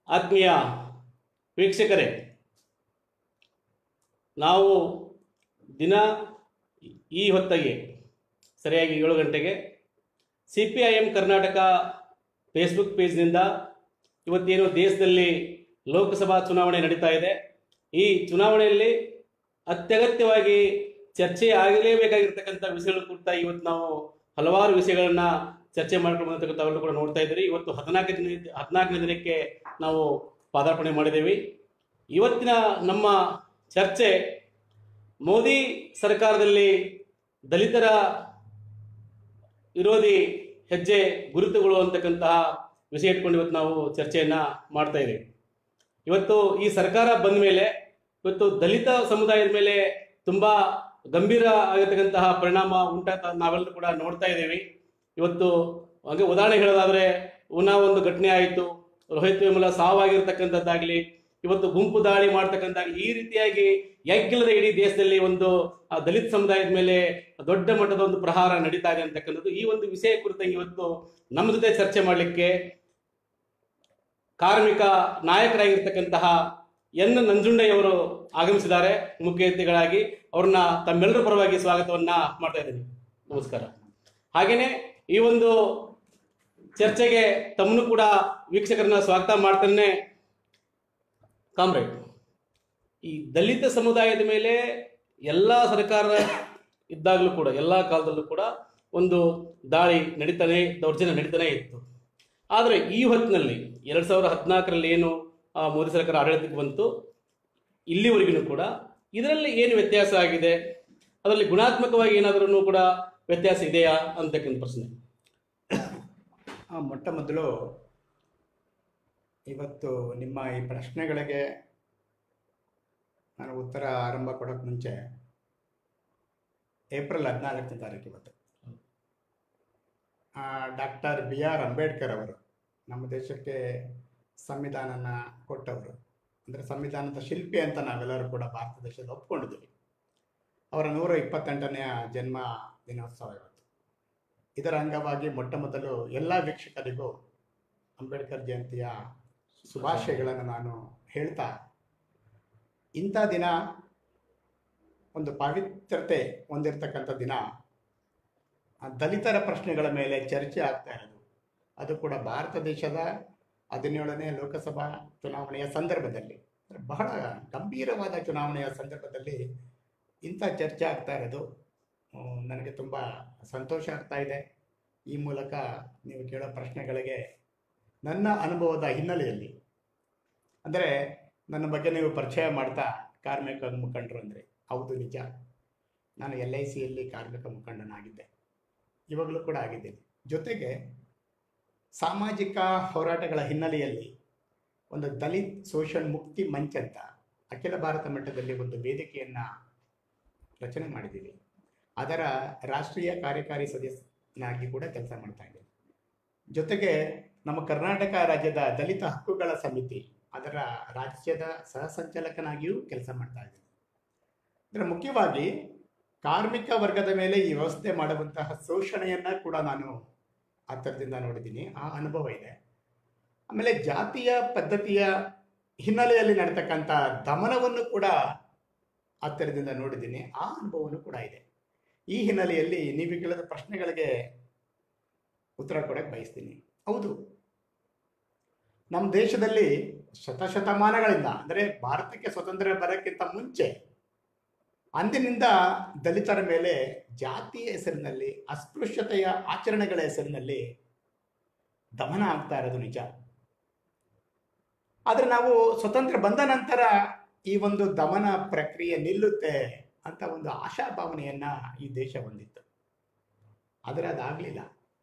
ಆತ್ಮೀಯ ವೀಕ್ಷಕರೇ ನಾವು ದಿನ ಈ ಹೊತ್ತಿಗೆ ಸರಿಯಾಗಿ ಏಳು ಗಂಟೆಗೆ C P I M Karnataka Facebook ಪೇಜ್ನಿಂದ ಇವತ್ತೇನು ದೇಶದಲ್ಲಿ ಲೋಕಸಭಾ ಚುನಾವಣೆ ನಡೀತಾ ಇದೆ ಈ ಚುನಾವಣೆಯಲ್ಲಿ ಅತ್ಯಗತ್ಯವಾಗಿ ಚರ್ಚೆ ಆಗಲೇಬೇಕಾಗಿರ್ತಕ್ಕಂಥ ವಿಷಯಗಳು ಕುರಿತ ಇವತ್ತು ನಾವು ಹಲವಾರು ವಿಷಯಗಳನ್ನ ಚರ್ಚೆ ಮಾಡ್ಕೊಂಡು ಬಂದತಕ್ಕಂಥ ತಾವೆಲ್ಲರೂ ಕೂಡ ನೋಡ್ತಾ ಇದ್ದೀರಿ ಇವತ್ತು ಹದಿನಾಲ್ಕು ದಿನ ಹದಿನಾಲ್ಕನೇ ದಿನಕ್ಕೆ ನಾವು ಪಾದಾರ್ಪಣೆ ಮಾಡಿದ್ದೇವೆ ಇವತ್ತಿನ ನಮ್ಮ ಚರ್ಚೆ ಮೋದಿ ಸರ್ಕಾರದಲ್ಲಿ ದಲಿತರ ವಿರೋಧಿ ಹೆಜ್ಜೆ ಗುರುತುಗಳು ಅಂತಕ್ಕಂತಹ ವಿಷಯ ಇಟ್ಕೊಂಡು ಇವತ್ತು ನಾವು ಚರ್ಚೆಯನ್ನ ಮಾಡ್ತಾ ಇದ್ದೇವೆ ಇವತ್ತು ಈ ಸರ್ಕಾರ ಬಂದ ಮೇಲೆ ಇವತ್ತು ದಲಿತ ಸಮುದಾಯದ ಮೇಲೆ ತುಂಬಾ ಗಂಭೀರ ಆಗಿರ್ತಕ್ಕಂತಹ ಪರಿಣಾಮ ಉಂಟಾತ ನಾವೆಲ್ಲರೂ ಕೂಡ ನೋಡ್ತಾ ಇದ್ದೇವೆ ಇವತ್ತು ಹಾಗೆ ಉದಾಹರಣೆ ಹೇಳೋದಾದ್ರೆ ಉನಾ ಒಂದು ಘಟನೆ ಆಯಿತು ರೋಹಿತ್ ವೇಮುಲ ಸಾವಾಗಿರ್ತಕ್ಕಂಥದ್ದಾಗ್ಲಿ ಇವತ್ತು ಗುಂಪು ದಾಳಿ ಮಾಡ್ತಕ್ಕಂಥ ಈ ರೀತಿಯಾಗಿ ಯಾಕಿಲ್ಲದೆ ಇಡೀ ದೇಶದಲ್ಲಿ ಒಂದು ಆ ದಲಿತ ಸಮುದಾಯದ ಮೇಲೆ ದೊಡ್ಡ ಮಟ್ಟದ ಒಂದು ಪ್ರಹಾರ ನಡೀತಾ ಇದೆ ಅಂತಕ್ಕಂಥದ್ದು ಈ ಒಂದು ವಿಷಯ ಕುರಿತಂಗೆ ಇವತ್ತು ನಮ್ಮ ಜೊತೆ ಚರ್ಚೆ ಮಾಡಲಿಕ್ಕೆ ಕಾರ್ಮಿಕ ನಾಯಕರಾಗಿರ್ತಕ್ಕಂತಹ ಎನ್ ನಂಜುಂಡಯ್ಯವರು ಆಗಮಿಸಿದ್ದಾರೆ ಮುಖ್ಯ ಅತಿಥಿಗಳಾಗಿ ಅವ್ರನ್ನ ತಮ್ಮೆಲ್ಲರ ಪರವಾಗಿ ಸ್ವಾಗತವನ್ನ ಮಾಡ್ತಾ ಇದ್ದೀನಿ ನಮಸ್ಕಾರ ಹಾಗೇನೆ ಈ ಒಂದು ಚರ್ಚೆಗೆ ತಮ್ಮನ್ನು ಕೂಡ ವೀಕ್ಷಕರನ್ನ ಸ್ವಾಗತ ಮಾಡ್ತಾನೆ ಕಾಮ್ರೇಡ್ ಈ ದಲಿತ ಸಮುದಾಯದ ಮೇಲೆ ಎಲ್ಲ ಸರ್ಕಾರ ಇದ್ದಾಗಲೂ ಕೂಡ ಎಲ್ಲ ಕಾಲದಲ್ಲೂ ಕೂಡ ಒಂದು ದಾಳಿ ನಡೀತಾನೆ ದೌರ್ಜನ್ಯ ನಡೀತಾನೆ ಇತ್ತು ಆದರೆ ಈ ಹೊತ್ತಿನಲ್ಲಿ ಎರಡು ಸಾವಿರದ ಹದಿನಾಲ್ಕರಲ್ಲಿ ಏನು ಆ, ಮೋದಿ ಸರ್ಕಾರ ಆಡಳಿತಕ್ಕೆ ಬಂತು ಇಲ್ಲಿವರೆಗೂ ಕೂಡ ಇದರಲ್ಲಿ ಏನು ವ್ಯತ್ಯಾಸ ಆಗಿದೆ ಅದರಲ್ಲಿ ಗುಣಾತ್ಮಕವಾಗಿ ಏನಾದರೂ ಕೂಡ ವ್ಯತ್ಯಾಸ ಇದೆಯಾ ಅಂತಕ್ಕಂಥ ಪ್ರಶ್ನೆ ಆ, ಮೊಟ್ಟ ಮೊದಲು ಇವತ್ತು ನಿಮ್ಮ ಈ ಪ್ರಶ್ನೆಗಳಿಗೆ ನಾನು ಉತ್ತರ ಆರಂಭ ಕೊಡೋಕೆ ಮುಂಚೆ ಏಪ್ರಿಲ್ ಹದಿನಾಲ್ಕನೇ ತಾರೀಕು ಇವತ್ತು ಡಾಕ್ಟರ್ ಬಿ ಆರ್ ಅಂಬೇಡ್ಕರ್ ಅವರು ನಮ್ಮ ದೇಶಕ್ಕೆ ಸಂವಿಧಾನನ ಕೊಟ್ಟವರು ಅಂದರೆ ಸಂವಿಧಾನದ ಶಿಲ್ಪಿ ಅಂತ ನಾವೆಲ್ಲರೂ ಕೂಡ ಭಾರತ ದೇಶದಲ್ಲಿ ಒಪ್ಕೊಂಡಿದ್ದೀವಿ ಅವರ ನೂರ ಇಪ್ಪತ್ತೆಂಟನೆಯ ಜನ್ಮ ದಿನೋತ್ಸವ ಇವತ್ತು ಇದರ ಅಂಗವಾಗಿ ಮೊಟ್ಟ ಮೊದಲು ಎಲ್ಲ ವೀಕ್ಷಕರಿಗೂ ಅಂಬೇಡ್ಕರ್ ಜಯಂತಿಯ ಶುಭಾಶಯಗಳನ್ನು ನಾನು ಹೇಳ್ತಾ ಇಂಥ ದಿನ ಒಂದು ಪವಿತ್ರತೆ ಹೊಂದಿರತಕ್ಕಂಥ ದಿನ ಆ ದಲಿತರ ಪ್ರಶ್ನೆಗಳ ಮೇಲೆ ಚರ್ಚೆ ಆಗ್ತಾ ಇರೋದು ಅದು ಕೂಡ ಭಾರತ ದೇಶದ ಹದಿನೇಳನೇ ಲೋಕಸಭಾ ಚುನಾವಣೆಯ ಸಂದರ್ಭದಲ್ಲಿ ಅಂದ್ರೆ ಬಹಳ ಗಂಭೀರವಾದ ಚುನಾವಣೆಯ ಸಂದರ್ಭದಲ್ಲಿ ಇಂಥ ಚರ್ಚೆ ಆಗ್ತಾ ಇರೋದು ಆ, ನನಗೆ ತುಂಬ ಸಂತೋಷ ಆಗ್ತಾ ಇದೆ ಈ ಮೂಲಕ ನೀವು ಕೇಳೋ ಪ್ರಶ್ನೆಗಳಿಗೆ ನನ್ನ ಅನುಭವದ ಹಿನ್ನೆಲೆಯಲ್ಲಿ ಅಂದರೆ ನನ್ನ ಬಗ್ಗೆ ನೀವು ಪರಿಚಯ ಮಾಡ್ತಾ ಕಾರ್ಮಿಕ ಮುಖಂಡರು ಅಂದರೆ ಹೌದು ನಿಜ ನಾನು ಎಲ್ ಐ ಸಿಯಲ್ಲಿ ಕಾರ್ಮಿಕ ಮುಖಂಡನಾಗಿದ್ದೆ ಇವಾಗಲೂ ಕೂಡ ಆಗಿದ್ದೀನಿ ಜೊತೆಗೆ ಸಾಮಾಜಿಕ ಹೋರಾಟಗಳ ಹಿನ್ನೆಲೆಯಲ್ಲಿ ಒಂದು ದಲಿತ್ ಸೋಷಲ್ ಮುಕ್ತಿ ಮಂಚ್ ಅಂತ ಅಖಿಲ ಭಾರತ ಮಟ್ಟದಲ್ಲಿ ಒಂದು ವೇದಿಕೆಯನ್ನು ರಚನೆ ಮಾಡಿದ್ದೀವಿ ಅದರ ರಾಷ್ಟ್ರೀಯ ಕಾರ್ಯಕಾರಿ ಸದಸ್ಯನಾಗಿ ಕೂಡ ಕೆಲಸ ಮಾಡ್ತಾ ಇದ್ದೀನಿ ಜೊತೆಗೆ ನಮ್ಮ ಕರ್ನಾಟಕ ರಾಜ್ಯದ ದಲಿತ ಹಕ್ಕುಗಳ ಸಮಿತಿ ಅದರ ರಾಜ್ಯದ ಸಹ ಸಂಚಾಲಕನಾಗಿಯೂ ಕೆಲಸ ಮಾಡ್ತಾ ಇದ್ದೀನಿ ಅಂದರೆ ಮುಖ್ಯವಾಗಿ ಕಾರ್ಮಿಕ ವರ್ಗದ ಮೇಲೆ ಈ ವ್ಯವಸ್ಥೆ ಮಾಡುವಂತಹ ಶೋಷಣೆಯನ್ನ ಕೂಡ ನಾನು ಹತ್ತಿರದಿಂದ ನೋಡಿದ್ದೀನಿ ಆ ಅನುಭವ ಇದೆ ಆಮೇಲೆ ಜಾತಿಯ ಪದ್ಧತಿಯ ಹಿನ್ನೆಲೆಯಲ್ಲಿ ನಡೀತಕ್ಕಂಥ ದಮನವನ್ನು ಕೂಡ ಹತ್ತಿರದಿಂದ ನೋಡಿದ್ದೀನಿ ಆ ಅನುಭವನೂ ಕೂಡ ಇದೆ ಈ ಹಿನ್ನೆಲೆಯಲ್ಲಿ ನೀವು ಕೇಳಿದ ಪ್ರಶ್ನೆಗಳಿಗೆ ಉತ್ತರ ಕೊಡಕ್ಕೆ ಬಯಸ್ತೀನಿ ಹೌದು ನಮ್ಮ ದೇಶದಲ್ಲಿ ಶತಶತಮಾನಗಳಿಂದ ಅಂದರೆ ಭಾರತಕ್ಕೆ ಸ್ವತಂತ್ರ ಬರೋಕ್ಕಿಂತ ಮುಂಚೆ ಅಂದಿನಿಂದ ದಲಿತರ ಮೇಲೆ ಜಾತಿಯ ಹೆಸರಿನಲ್ಲಿ ಅಸ್ಪೃಶ್ಯತೆಯ ಆಚರಣೆಗಳ ಹೆಸರಿನಲ್ಲಿ ದಮನ ಆಗ್ತಾ ಇರೋದು ನಿಜ ಆದರೆ ನಾವು ಸ್ವತಂತ್ರ ಬಂದ ನಂತರ ಈ ಒಂದು ದಮನ ಪ್ರಕ್ರಿಯೆ ನಿಲ್ಲುತ್ತೆ ಅಂತ ಒಂದು ಆಶಾಭಾವನೆಯನ್ನ ಈ ದೇಶ ಹೊಂದಿತ್ತು ಆದರೆ ಅದಾಗಲಿಲ್ಲ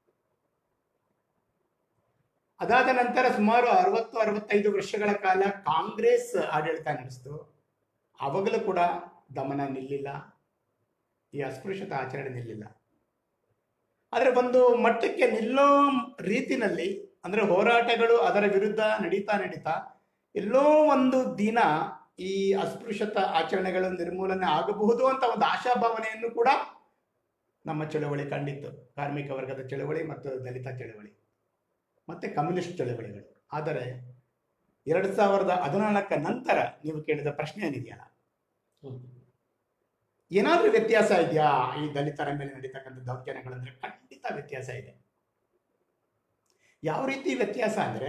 ಅದಾದ ನಂತರ ಸುಮಾರು ಅರವತ್ತು ಅರವತ್ತೈದು ವರ್ಷಗಳ ಕಾಲ ಕಾಂಗ್ರೆಸ್ ಆಡಳಿತ ನಡೆಸಿತು ಅವಾಗಲೂ ಕೂಡ ದಮನ ನಿಲ್ಲಿಲ್ಲ ಈ ಅಸ್ಪೃಶ್ಯತೆ ಆಚರಣೆ ನಿಲ್ಲಿಲ್ಲ ಆದರೆ ಒಂದು ಮಟ್ಟಕ್ಕೆ ನಿಲ್ಲೋ ರೀತಿನಲ್ಲಿ ಅಂದರೆ ಹೋರಾಟಗಳು ಅದರ ವಿರುದ್ಧ ನಡೀತಾ ನಡೀತಾ ಎಲ್ಲೋ ಒಂದು ದಿನ ಈ ಅಸ್ಪೃಶ್ಯತ ಆಚರಣೆಗಳ ನಿರ್ಮೂಲನೆ ಆಗಬಹುದು ಅಂತ ಒಂದು ಆಶಾಭಾವನೆಯನ್ನು ಕೂಡ ನಮ್ಮ ಚಳವಳಿ ಕಂಡಿತ್ತು ಕಾರ್ಮಿಕ ವರ್ಗದ ಚಳವಳಿ ಮತ್ತು ದಲಿತ ಚಳವಳಿ ಮತ್ತು ಕಮ್ಯುನಿಸ್ಟ್ ಚಳವಳಿಗಳು ಆದರೆ ಎರಡು ಸಾವಿರದ ಹದಿನಾಲ್ಕ ನಂತರ ನೀವು ಕೇಳಿದ ಪ್ರಶ್ನೆ ಏನಿದೆಯಲ್ಲ ಹ್ಮ್. ಏನಾದ್ರೂ ವ್ಯತ್ಯಾಸ ಇದೆಯಾ ಈ ದಲಿತರ ಮೇಲೆ ನಡೀತಕ್ಕಂಥ ದೌರ್ಜನ್ಯಗಳಂದ್ರೆ ಖಂಡಿತ ವ್ಯತ್ಯಾಸ ಇದೆ ಯಾವ ರೀತಿ ವ್ಯತ್ಯಾಸ ಅಂದ್ರೆ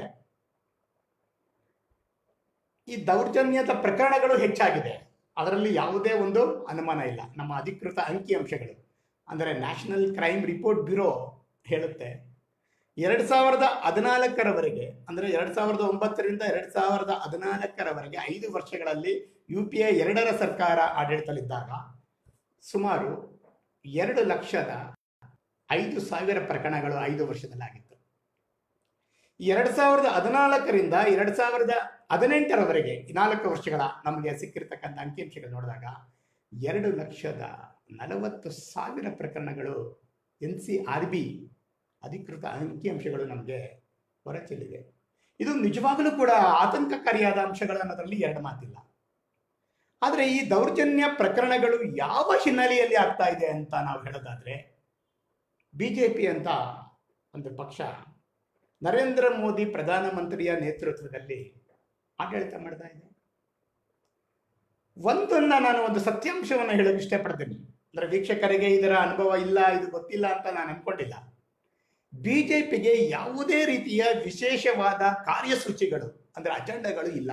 ಈ ದೌರ್ಜನ್ಯದ ಪ್ರಕರಣಗಳು ಹೆಚ್ಚಾಗಿದೆ ಅದರಲ್ಲಿ ಯಾವುದೇ ಒಂದು ಅನುಮಾನ ಇಲ್ಲ ನಮ್ಮ ಅಧಿಕೃತ ಅಂಕಿಅಂಶಗಳು ಅಂದರೆ ನ್ಯಾಷನಲ್ ಕ್ರೈಮ್ ರಿಪೋರ್ಟ್ ಬ್ಯೂರೋ ಹೇಳುತ್ತೆ ಎರಡು ಸಾವಿರದ ಹದಿನಾಲ್ಕರವರೆಗೆ ಅಂದರೆ ಎರಡು ಸಾವಿರದ ಒಂಬತ್ತರಿಂದ ಎರಡು ಸಾವಿರದ ಹದಿನಾಲ್ಕರವರೆಗೆ ಐದು ವರ್ಷಗಳಲ್ಲಿ ಯು ಪಿ ಎ ಎರಡರ ಸರ್ಕಾರ ಆಡಳಿತದಲ್ಲಿದ್ದಾಗ ಸುಮಾರು ಎರಡು ಲಕ್ಷದ ಐದು ಸಾವಿರ ಪ್ರಕರಣಗಳು ಐದು ವರ್ಷದಲ್ಲಾಗಿತ್ತು ಎರಡು ಸಾವಿರದ ಹದಿನಾಲ್ಕರಿಂದ ಎರಡು ಸಾವಿರದ ಹದಿನೆಂಟರವರೆಗೆ ಈ ನಾಲ್ಕು ವರ್ಷಗಳ ನಮಗೆ ಸಿಕ್ಕಿರ್ತಕ್ಕಂಥ ಅಂಕಿಅಂಶಗಳು ನೋಡಿದಾಗ ಎರಡು ಲಕ್ಷದ ನಲವತ್ತು ಸಾವಿರ ಪ್ರಕರಣಗಳು ಎನ್ ಸಿ ಆರ್ ಬಿ ಅಧಿಕೃತ ಅಂಕಿಅಂಶಗಳು ನಮಗೆ ಹೊರಚೆಲ್ಲಿದೆ ಇದು ನಿಜವಾಗಲೂ ಕೂಡ ಆತಂಕಕಾರಿಯಾದ ಅಂಶಗಳು ಅನ್ನೋದರಲ್ಲಿ ಎರಡು ಮಾತಿಲ್ಲ ಆದರೆ ಈ ದೌರ್ಜನ್ಯ ಪ್ರಕರಣಗಳು ಯಾವ ಹಿನ್ನೆಲೆಯಲ್ಲಿ ಆಗ್ತಾ ಇದೆ ಅಂತ ನಾವು ಹೇಳೋದಾದ್ರೆ ಬಿಜೆಪಿ ಅಂತ ಒಂದು ಪಕ್ಷ ನರೇಂದ್ರ ಮೋದಿ ಪ್ರಧಾನಮಂತ್ರಿಯ ನೇತೃತ್ವದಲ್ಲಿ ಆಡಳಿತ ಮಾಡ್ತಾ ಇದೆ ಒಂದನ್ನ ನಾನು ಒಂದು ಸತ್ಯಾಂಶವನ್ನು ಹೇಳಕ್ಕೆ ಇಷ್ಟಪಡ್ತೀನಿ ಅಂದ್ರೆ ವೀಕ್ಷಕರಿಗೆ ಇದರ ಅನುಭವ ಇಲ್ಲ ಇದು ಗೊತ್ತಿಲ್ಲ ಅಂತ ನಾನು ಅನ್ಕೊಂಡಿಲ್ಲ ಬಿಜೆಪಿಗೆ ಯಾವುದೇ ರೀತಿಯ ವಿಶೇಷವಾದ ಕಾರ್ಯಸೂಚಿಗಳು ಅಂದ್ರೆ ಅಜೆಂಡಗಳು ಇಲ್ಲ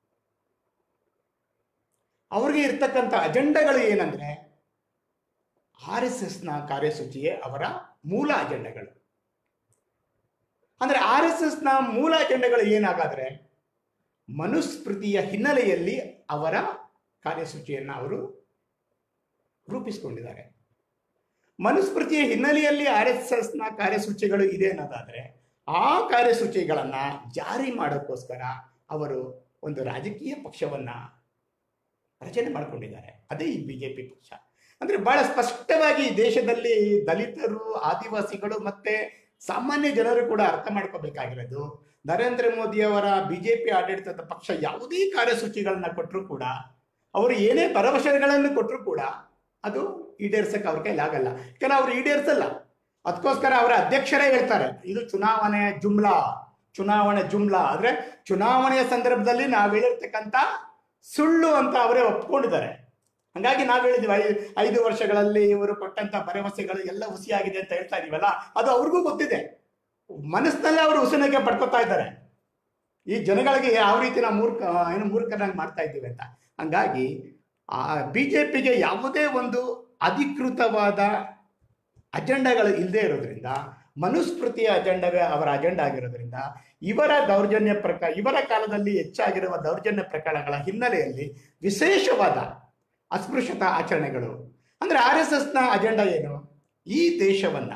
ಅವ್ರಿಗೆ ಇರ್ತಕ್ಕಂಥ ಅಜೆಂಡಗಳು ಏನಂದ್ರೆ ಆರ್ ಎಸ್ ಎಸ್ ನ ಕಾರ್ಯಸೂಚಿಯೇ ಅವರ ಮೂಲ ಅಜೆಂಡಗಳು ಅಂದ್ರೆ ಆರ್ ಎಸ್ ಎಸ್ ನ ಮೂಲ ಅಜೆಂಡಗಳು ಏನಾಗಾದ್ರೆ ಮನುಸ್ಮೃತಿಯ ಹಿನ್ನೆಲೆಯಲ್ಲಿ ಅವರ ಕಾರ್ಯಸೂಚಿಯನ್ನ ಅವರು ರೂಪಿಸಿಕೊಂಡಿದ್ದಾರೆ ಮನುಸ್ಮೃತಿಯ ಹಿನ್ನೆಲೆಯಲ್ಲಿ ಆರ್ ಎಸ್ ಎಸ್ ನ ಕಾರ್ಯಸೂಚಿಗಳು ಇದೆ ಅನ್ನೋದಾದ್ರೆ ಆ ಕಾರ್ಯಸೂಚಿಗಳನ್ನ ಜಾರಿ ಮಾಡೋಕ್ಕೋಸ್ಕರ ಅವರು ಒಂದು ರಾಜಕೀಯ ಪಕ್ಷವನ್ನ ರಚನೆ ಮಾಡಿಕೊಂಡಿದ್ದಾರೆ ಅದೇ ಈ ಬಿಜೆಪಿ ಪಕ್ಷ ಅಂದ್ರೆ ಬಹಳ ಸ್ಪಷ್ಟವಾಗಿ ಈ ದೇಶದಲ್ಲಿ ದಲಿತರು ಆದಿವಾಸಿಗಳು ಮತ್ತೆ ಸಾಮಾನ್ಯ ಜನರು ಕೂಡ ಅರ್ಥ ಮಾಡ್ಕೋಬೇಕಾಗಿರೋದು ನರೇಂದ್ರ ಮೋದಿ ಅವರ ಬಿಜೆಪಿ ಆಡಳಿತದ ಪಕ್ಷ ಯಾವುದೇ ಕಾರ್ಯಸೂಚಿಗಳನ್ನ ಕೊಟ್ಟರು ಕೂಡ ಅವರು ಏನೇ ಭರವಸೆಗಳನ್ನು ಕೊಟ್ಟರು ಕೂಡ ಅದು ಈಡೇರ್ಸಕ್ಕೆ ಅವ್ರ ಕೈಲಿ ಆಗಲ್ಲ ಯಾಕಂದ್ರೆ ಅವ್ರು ಈಡೇರ್ಸಲ್ಲ ಅದಕ್ಕೋಸ್ಕರ ಅವರ ಅಧ್ಯಕ್ಷರೇ ಹೇಳ್ತಾರೆ ಇದು ಚುನಾವಣೆ ಜುಮ್ಲಾ ಚುನಾವಣೆ ಜುಮ್ಲಾ ಅಂದ್ರೆ ಚುನಾವಣೆಯ ಸಂದರ್ಭದಲ್ಲಿ ನಾವು ಹೇಳಿರ್ತಕ್ಕಂಥ ಸುಳ್ಳು ಅಂತ ಅವರೇ ಒಪ್ಕೊಂಡಿದ್ದಾರೆ ಹಂಗಾಗಿ ನಾವು ಹೇಳಿದ್ವಿ ಐ ಐದು ವರ್ಷಗಳಲ್ಲಿ ಇವರು ಕೊಟ್ಟಂತ ಭರವಸೆಗಳು ಎಲ್ಲ ಹುಸಿಯಾಗಿದೆ ಅಂತ ಹೇಳ್ತಾ ಇದೀವಲ್ಲ ಅದು ಅವ್ರಿಗೂ ಗೊತ್ತಿದೆ ಮನಸ್ಸಿನಲ್ಲೇ ಅವರು ಹುಸಿನಿಗೆ ಪಡ್ಕೊತಾ ಇದ್ದಾರೆ ಈ ಜನಗಳಿಗೆ ಯಾವ ರೀತಿ ನಾವು ಮೂರ್ಖ ಏನು ಮೂರ್ಖನಾಗಿ ಮಾಡ್ತಾ ಇದ್ದೀವಿ ಅಂತ ಹಂಗಾಗಿ ಆ ಬಿಜೆಪಿಗೆ ಯಾವುದೇ ಒಂದು ಅಧಿಕೃತವಾದ ಅಜೆಂಡಾಗಳು ಇಲ್ಲದೆ ಇರೋದ್ರಿಂದ ಮನುಸ್ಮೃತಿಯ ಅಜೆಂಡವೇ ಅವರ ಅಜೆಂಡಾ ಆಗಿರೋದ್ರಿಂದ ಇವರ ದೌರ್ಜನ್ಯ ಪ್ರಕ ಇವರ ಕಾಲದಲ್ಲಿ ಹೆಚ್ಚಾಗಿರುವ ದೌರ್ಜನ್ಯ ಪ್ರಕರಣಗಳ ಹಿನ್ನೆಲೆಯಲ್ಲಿ ವಿಶೇಷವಾದ ಅಸ್ಪೃಶ್ಯತಾ ಆಚರಣೆಗಳು ಅಂದ್ರೆ ಆರ್ ಎಸ್ ಎಸ್ ನ ಅಜೆಂಡಾ ಏನು ಈ ದೇಶವನ್ನ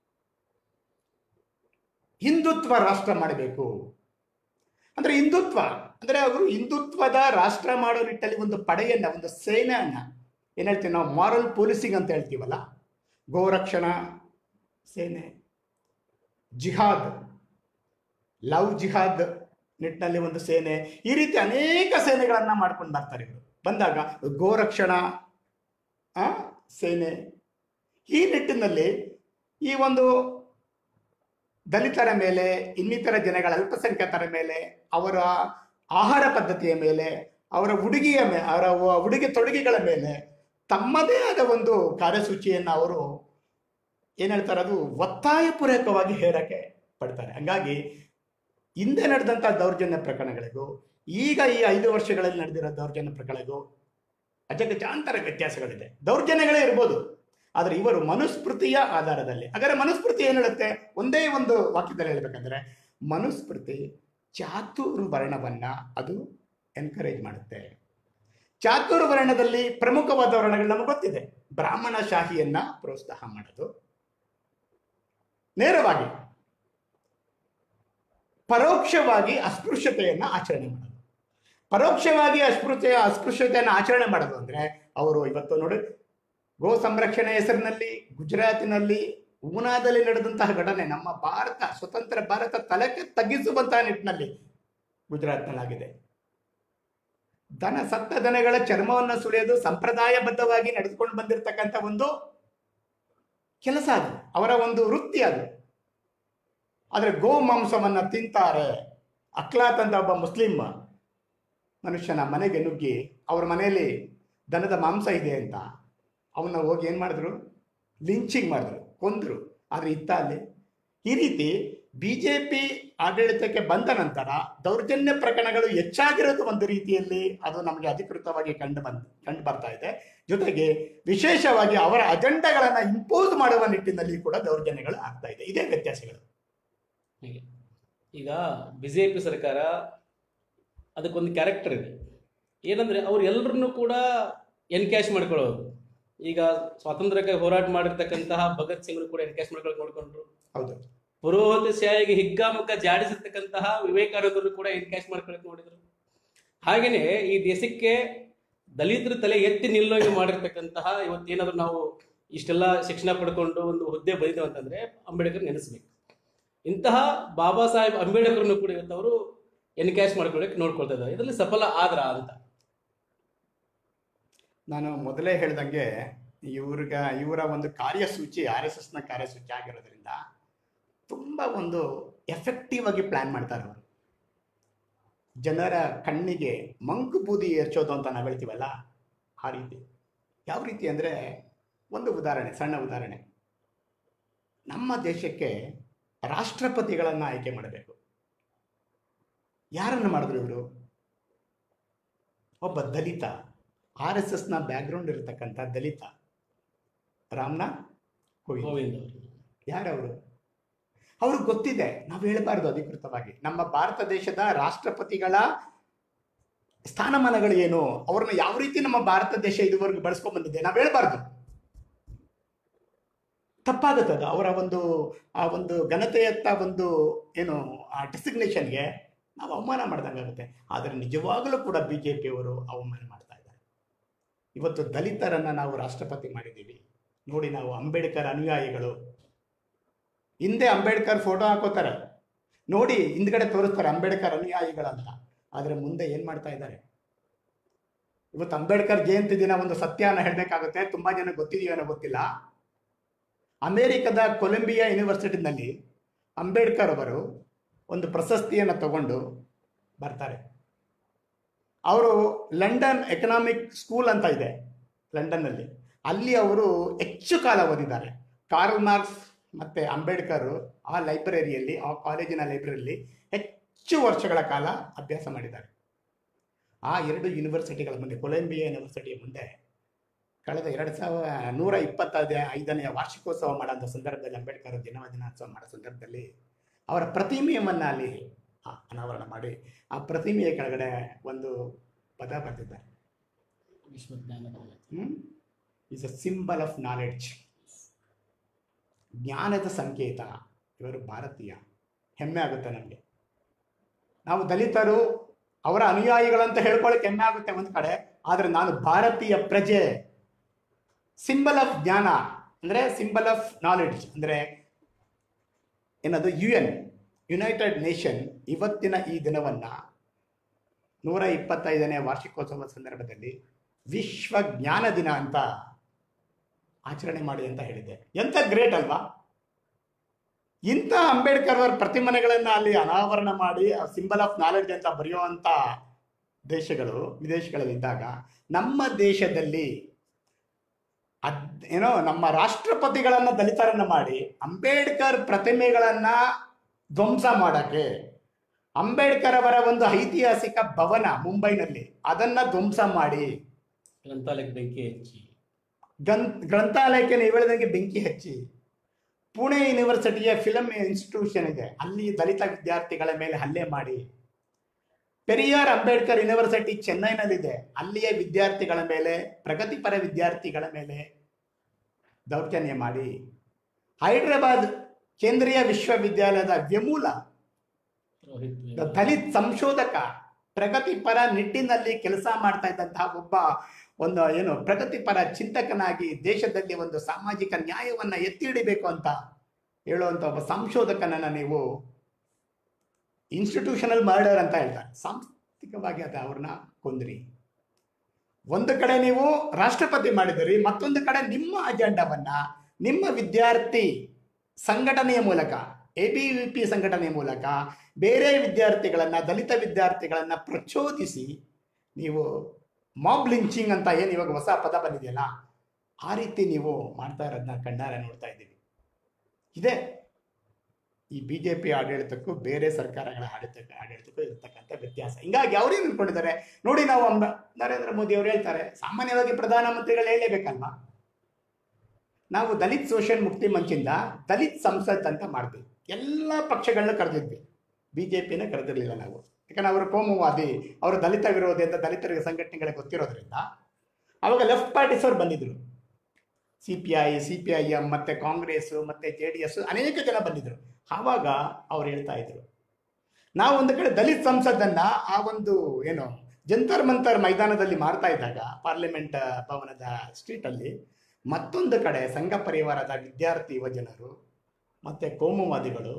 ಹಿಂದುತ್ವ ರಾಷ್ಟ್ರ ಮಾಡಬೇಕು ಅಂದ್ರೆ ಹಿಂದುತ್ವ ಅಂದ್ರೆ ಅವರು ಹಿಂದುತ್ವದ ರಾಷ್ಟ್ರ ಮಾಡೋ ನಿಟ್ಟಲ್ಲಿ ಒಂದು ಪಡೆಯನ್ನ ಒಂದು ಸೇನೆಯನ್ನ ಏನ್ ಹೇಳ್ತೀವಿ ನಾವು ಮಾರಲ್ ಪೊಲೀಸಿಂಗ್ ಅಂತ ಹೇಳ್ತೀವಲ್ಲ ಗೋರಕ್ಷಣಾ ಸೇನೆ ಜಿಹಾದ್ ಲವ್ ಜಿಹಾದ್ ನಿಟ್ಟಿನಲ್ಲಿ ಒಂದು ಸೇನೆ ಈ ರೀತಿ ಅನೇಕ ಸೇನೆಗಳನ್ನ ಮಾಡ್ಕೊಂಡು ಬರ್ತಾರೆ ಇವರು ಬಂದಾಗ ಗೋರಕ್ಷಣಾ ಆ, ಸೇನೆ ಈ ನಿಟ್ಟಿನಲ್ಲಿ ಈ ಒಂದು ದಲಿತರ ಮೇಲೆ ಇನ್ನಿತರ ಜನಗಳ ಅಲ್ಪಸಂಖ್ಯಾತರ ಮೇಲೆ ಅವರ ಆಹಾರ ಪದ್ಧತಿಯ ಮೇಲೆ ಅವರ ಉಡುಗೆಯ ಮೇಲೆ ಅವರ ವ- ಉಡುಗೆ ತೊಡುಗೆಗಳ ಮೇಲೆ ತಮ್ಮದೇ ಆದ ಒಂದು ಕಾರ್ಯಸೂಚಿಯನ್ನು ಅವರು ಏನ್ ಹೇಳ್ತಾರೆ ಅದು ಒತ್ತಾಯಪೂರ್ವಕವಾಗಿ ಹೇರಕ್ಕೆ ಪಡ್ತಾರೆ ಹಂಗಾಗಿ ಹಿಂದೆ ನಡೆದಂತ ದೌರ್ಜನ್ಯ ಪ್ರಕರಣಗಳಿಗೂ ಈಗ ಈ ಐದು ವರ್ಷಗಳಲ್ಲಿ ನಡೆದಿರೋ ದೌರ್ಜನ್ಯ ಪ್ರಕರಣಗಳಿಗೂ ಅಜಗಜಾಂತರ ವ್ಯತ್ಯಾಸಗಳಿದೆ ದೌರ್ಜನ್ಯಗಳೇ ಇರ್ಬೋದು ಆದ್ರೆ ಇವರು ಮನುಸ್ಮೃತಿಯ ಆಧಾರದಲ್ಲಿ ಹಾಗಾದ್ರೆ ಮನುಸ್ಮೃತಿ ಏನ್ ಹೇಳುತ್ತೆ ಒಂದೇ ಒಂದು ವಾಕ್ಯದಲ್ಲಿ ಹೇಳ್ಬೇಕಂದ್ರೆ ಮನುಸ್ಮೃತಿ ಚಾತುರ್ ವರ್ಣವನ್ನ ಅದು ಎನ್ಕರೇಜ್ ಮಾಡುತ್ತೆ ಚಾತುರ್ ವರ್ಣದಲ್ಲಿ ಪ್ರಮುಖವಾದ ವರ್ಣಗಳು ನಮಗೆ ಗೊತ್ತಿದೆ ಬ್ರಾಹ್ಮಣ ಶಾಹಿಯನ್ನ ಪ್ರೋತ್ಸಾಹ ಮಾಡೋದು ನೇರವಾಗಿ ಪರೋಕ್ಷವಾಗಿ ಅಸ್ಪೃಶ್ಯತೆಯನ್ನ ಆಚರಣೆ ಮಾಡೋದು ಪರೋಕ್ಷವಾಗಿ ಅಸ್ಪೃಶ್ಯ ಅಸ್ಪೃಶ್ಯತೆಯನ್ನು ಆಚರಣೆ ಮಾಡೋದು ಅಂದ್ರೆ ಅವರು ಇವತ್ತು ನೋಡಿ ಗೋ ಸಂರಕ್ಷಣೆ ಹೆಸರಿನಲ್ಲಿ ಗುಜರಾತಿನಲ್ಲಿ ಊನಾದಲ್ಲಿ ನಡೆದಂತಹ ಘಟನೆ ನಮ್ಮ ಭಾರತ ಸ್ವತಂತ್ರ ಭಾರತ ತಲೆಗೆ ತಗ್ಗಿಸುವಂತಹ ನಿಟ್ಟಿನಲ್ಲಿ ಗುಜರಾತ್ನಲ್ಲಾಗಿದೆ ದನ ಸತ್ತ ದನಗಳ ಚರ್ಮವನ್ನು ಸುಳಿಯೋದು ಸಂಪ್ರದಾಯಬದ್ಧವಾಗಿ ನಡೆದುಕೊಂಡು ಬಂದಿರತಕ್ಕಂಥ ಒಂದು ಕೆಲಸ ಅದು ಅವರ ಒಂದು ವೃತ್ತಿ ಅದು ಆದ್ರೆ ಗೋ ಮಾಂಸವನ್ನ ತಿಂತಾರೆ ಅಕ್ಲಾತ್ ಅಂತ ಒಬ್ಬ ಮುಸ್ಲಿಂ ಮನುಷ್ಯನ ಮನೆಗೆ ನುಗ್ಗಿ ಅವ್ರ ಮನೆಯಲ್ಲಿ ದನದ ಮಾಂಸ ಇದೆ ಅಂತ ಅವನ್ನ ಹೋಗಿ ಏನು ಮಾಡಿದ್ರು ಲಿಂಚಿಂಗ್ ಮಾಡಿದ್ರು ಕೊಂದ್ರು ಆದರೆ ಇತ್ತ ಅಲ್ಲಿ ಈ ರೀತಿ ಬಿ ಜೆ ಪಿ ಆಡಳಿತಕ್ಕೆ ಬಂದ ನಂತರ ದೌರ್ಜನ್ಯ ಪ್ರಕರಣಗಳು ಹೆಚ್ಚಾಗಿರೋದು ಒಂದು ರೀತಿಯಲ್ಲಿ ಅದು ನಮಗೆ ಅಧಿಕೃತವಾಗಿ ಕಂಡು ಬಂದ್ ಕಂಡು ಬರ್ತಾ ಇದೆ ಜೊತೆಗೆ ವಿಶೇಷವಾಗಿ ಅವರ ಅಜೆಂಡಾಗಳನ್ನು ಇಂಪೋಸ್ ಮಾಡುವ ನಿಟ್ಟಿನಲ್ಲಿ ಕೂಡ ದೌರ್ಜನ್ಯಗಳು ಆಗ್ತಾ ಇದೆ ಇದೇ ವ್ಯತ್ಯಾಸಗಳು ಹೀಗೆ ಈಗ ಬಿ ಜೆ ಪಿ ಸರ್ಕಾರ ಅದಕ್ಕೊಂದು ಕ್ಯಾರೆಕ್ಟರ್ ಇದೆ ಏನಂದ್ರೆ ಅವ್ರು ಎಲ್ಲರನ್ನೂ ಕೂಡ ಎನ್ಕ್ಯಾಶ್ ಮಾಡ್ಕೊಳ್ಳೋರು ಈಗ ಸ್ವಾತಂತ್ರ್ಯಕ್ಕೆ ಹೋರಾಟ ಮಾಡಿರ್ತಕ್ಕಂತಹ ಭಗತ್ ಸಿಂಗ್ ಕೂಡ ಎನ್ಕ್ಯಾಶ್ ಮಾಡ್ಕೊಳ್ಳೋಕೆ ನೋಡ್ಕೊಂಡ್ರು ಹೌದು ಪುರೋಹಿತಶಾಹಿಗೆ ಹಿಗ್ಗಾಮುಗ್ಗ ಜಾಡಿಸಿರ್ತಕ್ಕಂತಹ ವಿವೇಕಾನಂದರು ಕೂಡ ಎನ್ಕ್ಯಾಶ್ ಮಾಡ್ಕೊಳ್ಳೋಕೆ ನೋಡಿದ್ರು ಹಾಗೇನೆ ಈ ದೇಶಕ್ಕೆ ದಲಿತರ ತಲೆ ಎತ್ತಿ ನಿಲ್ಲೋಗಿ ಮಾಡಿರ್ತಕ್ಕಂತಹ ಇವತ್ತೇನಾದ್ರೂ ನಾವು ಇಷ್ಟೆಲ್ಲ ಶಿಕ್ಷಣ ಪಡ್ಕೊಂಡು ಒಂದು ಹುದ್ದೆ ಬಂದಿದ್ದೇವೆ ಅಂತಂದ್ರೆ ಅಂಬೇಡ್ಕರ್ ನೆನೆಸ್ಬೇಕು ಇಂತಹ ಬಾಬಾ ಸಾಹೇಬ್ ಅಂಬೇಡ್ಕರ್ನು ಕೂಡ ಇವತ್ತು ಅವರು ಎನ್ಕ್ಯಾಶ್ ಮಾಡ್ಕೊಳ್ಳೋಕೆ ನೋಡ್ಕೊಳ್ತಾ ಇದ್ದಾರೆ ಇದರಲ್ಲಿ ಸಫಲ ಆದ್ರ ಅಂತ ನಾನು ಮೊದಲೇ ಹೇಳ್ದಂಗೆ ಇವ್ರಿಗೆ ಇವರ ಒಂದು ಕಾರ್ಯಸೂಚಿ ಆರ್ ಎಸ್ ಎಸ್ನ ಕಾರ್ಯಸೂಚಿ ಆಗಿರೋದ್ರಿಂದ ತುಂಬ ಒಂದು ಎಫೆಕ್ಟಿವ್ ಆಗಿ ಪ್ಲ್ಯಾನ್ ಮಾಡ್ತಾರೆ ಅವರು ಜನರ ಕಣ್ಣಿಗೆ ಮಂಕು ಬೂದಿ ಎರಚೋದು ಅಂತ ನಾವು ಹೇಳ್ತೀವಲ್ಲ ಆ ರೀತಿ ಯಾವ ರೀತಿ ಅಂದರೆ ಒಂದು ಉದಾಹರಣೆ ಸಣ್ಣ ಉದಾಹರಣೆ ನಮ್ಮ ದೇಶಕ್ಕೆ ರಾಷ್ಟ್ರಪತಿಗಳನ್ನು ಆಯ್ಕೆ ಮಾಡಬೇಕು ಯಾರನ್ನು ಮಾಡಿದ್ರು ಇವರು ಒಬ್ಬ ದಲಿತ ಆರ್ ಎಸ್ ಎಸ್ನ ಬ್ಯಾಕ್ಗ್ರೌಂಡ್ ಇರತಕ್ಕಂಥ ದಲಿತ ರಾಮನಾಥ್ ಕೋವಿಂದ್ ಗೋವಿಂದ್ ಅವರು ಯಾರವರು ಅವ್ರಿಗೆ ಗೊತ್ತಿದೆ ನಾವು ಹೇಳಬಾರ್ದು ಅಧಿಕೃತವಾಗಿ ನಮ್ಮ ಭಾರತ ದೇಶದ ರಾಷ್ಟ್ರಪತಿಗಳ ಸ್ಥಾನಮಾನಗಳು ಏನು ಅವ್ರನ್ನ ಯಾವ ರೀತಿ ನಮ್ಮ ಭಾರತ ದೇಶ ಇದುವರೆಗೂ ಬಳಸ್ಕೊಂಡ್ ಬಂದಿದೆ ನಾವು ಹೇಳ್ಬಾರ್ದು ತಪ್ಪಾಗುತ್ತದೆ ಅವರ ಒಂದು ಆ ಒಂದು ಘನತೆಯತ್ತ ಒಂದು ಏನು ಆ ಡೆಸಿಗ್ನೇಷನ್ಗೆ ನಾವು ಅವಮಾನ ಮಾಡ್ದಂಗಾಗುತ್ತೆ ಆದರೆ ನಿಜವಾಗಲೂ ಕೂಡ ಬಿ ಜೆ ಪಿಯವರು ಅವಮಾನ ಮಾಡ್ತಾ ಇದ್ದಾರೆ ಇವತ್ತು ದಲಿತರನ್ನ ನಾವು ರಾಷ್ಟ್ರಪತಿ ಮಾಡಿದ್ದೀವಿ ನೋಡಿ ನಾವು ಅಂಬೇಡ್ಕರ್ ಅನುಯಾಯಿಗಳು ಹಿಂದೆ ಅಂಬೇಡ್ಕರ್ ಫೋಟೋ ಹಾಕೋತಾರೆ ನೋಡಿ ಹಿಂದ್ಗಡೆ ತೋರಿಸ್ತಾರೆ ಅಂಬೇಡ್ಕರ್ ಅನುಯಾಯಿಗಳಂತ ಆದರೆ ಮುಂದೆ ಏನು ಮಾಡ್ತಾ ಇದ್ದಾರೆ ಇವತ್ತು ಅಂಬೇಡ್ಕರ್ ಜಯಂತಿ ದಿನ ಒಂದು ಸತ್ಯನ ಹೇಳಬೇಕಾಗುತ್ತೆ ತುಂಬಾ ಜನ ಗೊತ್ತಿದೆಯೋ ಏನೋ ಗೊತ್ತಿಲ್ಲ ಅಮೆರಿಕದ ಕೊಲಂಬಿಯಾ ಯೂನಿವರ್ಸಿಟಿನಲ್ಲಿ ಅಂಬೇಡ್ಕರ್ ಅವರು ಒಂದು ಪ್ರಶಸ್ತಿಯನ್ನು ತಗೊಂಡು ಬರ್ತಾರೆ ಅವರು ಲಂಡನ್ ಎಕನಾಮಿಕ್ ಸ್ಕೂಲ್ ಅಂತ ಇದೆ ಲಂಡನ್ನಲ್ಲಿ ಅಲ್ಲಿ ಅವರು ಹೆಚ್ಚು ಕಾಲ ಓದಿದ್ದಾರೆ ಕಾರ್ಲ್ ಮಾರ್ಕ್ಸ್ ಮತ್ತು ಅಂಬೇಡ್ಕರ್ ಆ ಲೈಬ್ರರಿಯಲ್ಲಿ ಆ ಕಾಲೇಜಿನ ಲೈಬ್ರರಿಯಲ್ಲಿ ಹೆಚ್ಚು ವರ್ಷಗಳ ಕಾಲ ಅಭ್ಯಾಸ ಮಾಡಿದ್ದಾರೆ ಆ ಎರಡು ಯೂನಿವರ್ಸಿಟಿಗಳ ಮುಂದೆ ಕೊಲಂಬಿಯಾ ಯೂನಿವರ್ಸಿಟಿಯ ಮುಂದೆ ಕಳೆದ ಎರಡು ಸಾವಿರ ನೂರ ಇಪ್ಪತ್ತೈದು ಐದನೆಯ ವಾರ್ಷಿಕೋತ್ಸವ ಮಾಡೋಂಥ ಸಂದರ್ಭದಲ್ಲಿ ಅಂಬೇಡ್ಕರ್ ಜನ್ಮ ದಿನೋತ್ಸವ ಮಾಡೋ ಸಂದರ್ಭದಲ್ಲಿ ಅವರ ಪ್ರತಿಮೆಯನ್ನು ಅಲ್ಲಿ ಆ, ಅನಾವರಣ ಮಾಡಿ ಆ ಪ್ರತಿಮೆಯ ಕೆಳಗಡೆ ಒಂದು ಪದ ಬರೆದಿದ್ದಾರೆ ವಿಶ್ವಜ್ಞಾನದ is a symbol of knowledge ಜ್ಞಾನದ ಸಂಕೇತ ಇವರು ಭಾರತೀಯ ಹೆಮ್ಮೆ ಆಗುತ್ತೆ ನಮಗೆ ನಾವು ದಲಿತರು ಅವರ ಅನುಯಾಯಿಗಳಂತ ಹೇಳ್ಕೊಳ್ಳೋಕೆ ಹೆಮ್ಮೆ ಆಗುತ್ತೆ ಒಂದು ಕಡೆ ಆದರೆ ನಾನು ಭಾರತೀಯ ಪ್ರಜೆ ಸಿಂಬಲ್ ಆಫ್ ಜ್ಞಾನ ಅಂದರೆ ಸಿಂಬಲ್ ಆಫ್ ನಾಲೆಡ್ಜ್ ಅಂದರೆ ಏನದು ಯು ಎನ್ ಯುನೈಟೆಡ್ ನೇಷನ್ ಇವತ್ತಿನ ಈ ದಿನವನ್ನು ನೂರ ಇಪ್ಪತ್ತೈದನೇ ವಾರ್ಷಿಕೋತ್ಸವದ ಸಂದರ್ಭದಲ್ಲಿ ವಿಶ್ವ ಜ್ಞಾನ ದಿನ ಅಂತ ಆಚರಣೆ ಮಾಡಿ ಅಂತ ಹೇಳಿದೆ ಎಂತ ಗ್ರೇಟ್ ಅಲ್ವಾ ಇಂಥ ಅಂಬೇಡ್ಕರ್ ಅವರ ಪ್ರತಿಮನೆಗಳನ್ನ ಅಲ್ಲಿ ಅನಾವರಣ ಮಾಡಿ ಸಿಂಬಲ್ ಆಫ್ ನಾಲೆಡ್ಜ್ ಅಂತ ಬರೆಯುವಂಥ ದೇಶಗಳು ವಿದೇಶಗಳಲ್ಲಿದ್ದಾಗ ನಮ್ಮ ದೇಶದಲ್ಲಿ ಅದ್ ಏನೋ ನಮ್ಮ ರಾಷ್ಟ್ರಪತಿಗಳನ್ನ ದಲಿತರನ್ನ ಮಾಡಿ ಅಂಬೇಡ್ಕರ್ ಪ್ರತಿಮೆಗಳನ್ನ ಧ್ವಂಸ ಮಾಡಕ್ಕೆ ಅಂಬೇಡ್ಕರ್ ಅವರ ಒಂದು ಐತಿಹಾಸಿಕ ಭವನ ಮುಂಬೈನಲ್ಲಿ ಅದನ್ನ ಧ್ವಂಸ ಮಾಡಿ ಗ್ರಂಥಾಲಯಕ್ಕೆ ಬೆಂಕಿ ಹಚ್ಚಿ ಗನ್ ಗ್ರಂಥಾಲಯಕ್ಕೆ ನೀವು ಹೇಳಿದಂಗೆ ಬೆಂಕಿ ಹಚ್ಚಿ ಪುಣೆ ಯೂನಿವರ್ಸಿಟಿಯ ಫಿಲಂ ಇನ್ಸ್ಟಿಟ್ಯೂಷನ್ ಇದೆ ಅಲ್ಲಿ ದಲಿತ ವಿದ್ಯಾರ್ಥಿಗಳ ಮೇಲೆ ಹಲ್ಲೆ ಮಾಡಿ ಪೆರಿಯಾರ್ ಅಂಬೇಡ್ಕರ್ ಯೂನಿವರ್ಸಿಟಿ ಚೆನ್ನೈನಲ್ಲಿದೆ ಅಲ್ಲಿಯ ವಿದ್ಯಾರ್ಥಿಗಳ ಮೇಲೆ ಪ್ರಗತಿಪರ ವಿದ್ಯಾರ್ಥಿಗಳ ಮೇಲೆ ದೌರ್ಜನ್ಯ ಮಾಡಿ ಹೈದರಾಬಾದ್ ಕೇಂದ್ರೀಯ ವಿಶ್ವವಿದ್ಯಾಲಯದ ವ್ಯಮೂಲ ರೋಹಿತ್ ದ ವೇಮುಲ. ದಲಿತ್ ಸಂಶೋಧಕ ಪ್ರಗತಿಪರ ನಿಟ್ಟಿನಲ್ಲಿ ಕೆಲಸ ಮಾಡ್ತಾ ಇದ್ದಂತಹ ಒಬ್ಬ ಒಂದು ಏನು ಪ್ರಗತಿಪರ ಚಿಂತಕನಾಗಿ ದೇಶದಲ್ಲಿ ಒಂದು ಸಾಮಾಜಿಕ ನ್ಯಾಯವನ್ನ ಎತ್ತಿ ಹಿಡಿಬೇಕು ಅಂತ ಹೇಳುವಂತ ಒಬ್ಬ ಸಂಶೋಧಕನನ್ನ ನೀವು ಇನ್ಸ್ಟಿಟ್ಯೂಷನಲ್ ಮರ್ಡರ್ ಅಂತ ಹೇಳ್ತಾರೆ ಸಾಂಸ್ಥಿಕವಾಗಿ ಅದು ಅವ್ರನ್ನ ಕೊಂದ್ರಿ ಒಂದು ಕಡೆ ನೀವು ರಾಷ್ಟ್ರಪತಿ ಮಾಡಿದಿರಿ ಮತ್ತೊಂದು ಕಡೆ ನಿಮ್ಮ ಅಜೆಂಡವನ್ನ ನಿಮ್ಮ ವಿದ್ಯಾರ್ಥಿ ಸಂಘಟನೆಯ ಮೂಲಕ ಎ ಬಿ ವಿ ಪಿ ಸಂಘಟನೆಯ ಮೂಲಕ ಬೇರೆ ವಿದ್ಯಾರ್ಥಿಗಳನ್ನ ದಲಿತ ವಿದ್ಯಾರ್ಥಿಗಳನ್ನ ಪ್ರಚೋದಿಸಿ ನೀವು ಮಾಬ್ ಲಿಂಚಿಂಗ್ ಅಂತ ಏನು ಇವಾಗ ಹೊಸ ಪದ ಬಂದಿದೆಯಲ್ಲ ಆ ರೀತಿ ನೀವು ಮಾಡ್ತಾ ಇರೋದನ್ನ ಕಣ್ಣಾರೆ ನೋಡ್ತಾ ಇದ್ದೀವಿ ಇದೆ ಈ ಬಿ ಜೆ ಪಿ ಆಡಳಿತಕ್ಕೂ ಬೇರೆ ಸರ್ಕಾರಗಳ ಆಡಳಿತ ಆಡಳಿತಕ್ಕೂ ಇರತಕ್ಕಂಥ ವ್ಯತ್ಯಾಸ ಹಿಂಗಾಗಿ ಅವ್ರೇನು ಅನ್ಕೊಂಡಿದ್ದಾರೆ ನೋಡಿ ನಾವು ಅಂಬ ನರೇಂದ್ರ ಮೋದಿ ಅವರು ಹೇಳ್ತಾರೆ ಸಾಮಾನ್ಯವಾಗಿ ಪ್ರಧಾನಮಂತ್ರಿಗಳು ಹೇಳಲೇಬೇಕಲ್ವಾ ನಾವು ದಲಿತ್ ಸೋಷಿಯಲ್ ಮುಕ್ತಿ ಮಂಚಿಂದ ದಲಿತ್ ಸಂಸತ್ ಅಂತ ಮಾಡಿದ್ವಿ ಎಲ್ಲ ಪಕ್ಷಗಳನ್ನ ಕರೆದಿದ್ವಿ ಬಿ ಜೆ ಪಿನ ಕರೆದಿರಲಿಲ್ಲ ನಾವು ಯಾಕಂದ್ರೆ ಅವರು ಕೋಮುವಾದಿ ಅವರು ದಲಿತ ವಿರೋಧಿ ಅಂತ ದಲಿತರ ಸಂಘಟನೆಗಳಿಗೆ ಗೊತ್ತಿರೋದ್ರಿಂದ ಅವಾಗ ಲೆಫ್ಟ್ ಪಾರ್ಟೀಸ್ ಅವ್ರು ಬಂದಿದ್ರು C P I C P I M ಮತ್ತೆ ಕಾಂಗ್ರೆಸ್ ಮತ್ತೆ ಜೆ ಡಿ ಎಸ್ ಅನೇಕ ಜನ ಬಂದಿದ್ರು ಆವಾಗ ಅವ್ರು ಹೇಳ್ತಾ ಇದ್ರು ನಾವು ಒಂದು ಕಡೆ ದಲಿತ್ ಸಂಸದನ್ನ ಆ ಒಂದು ಏನು ಜಂತರ್ ಮಂತರ್ ಮೈದಾನದಲ್ಲಿ ಮಾಡ್ತಾ ಇದ್ದಾಗ ಪಾರ್ಲಿಮೆಂಟ್ ಭವನದ ಸ್ಟ್ರೀಟ್ ಅಲ್ಲಿ ಮತ್ತೊಂದು ಕಡೆ ಸಂಘ ಪರಿವಾರದ ವಿದ್ಯಾರ್ಥಿ ಯುವಜನರು ಮತ್ತೆ ಕೋಮುವಾದಿಗಳು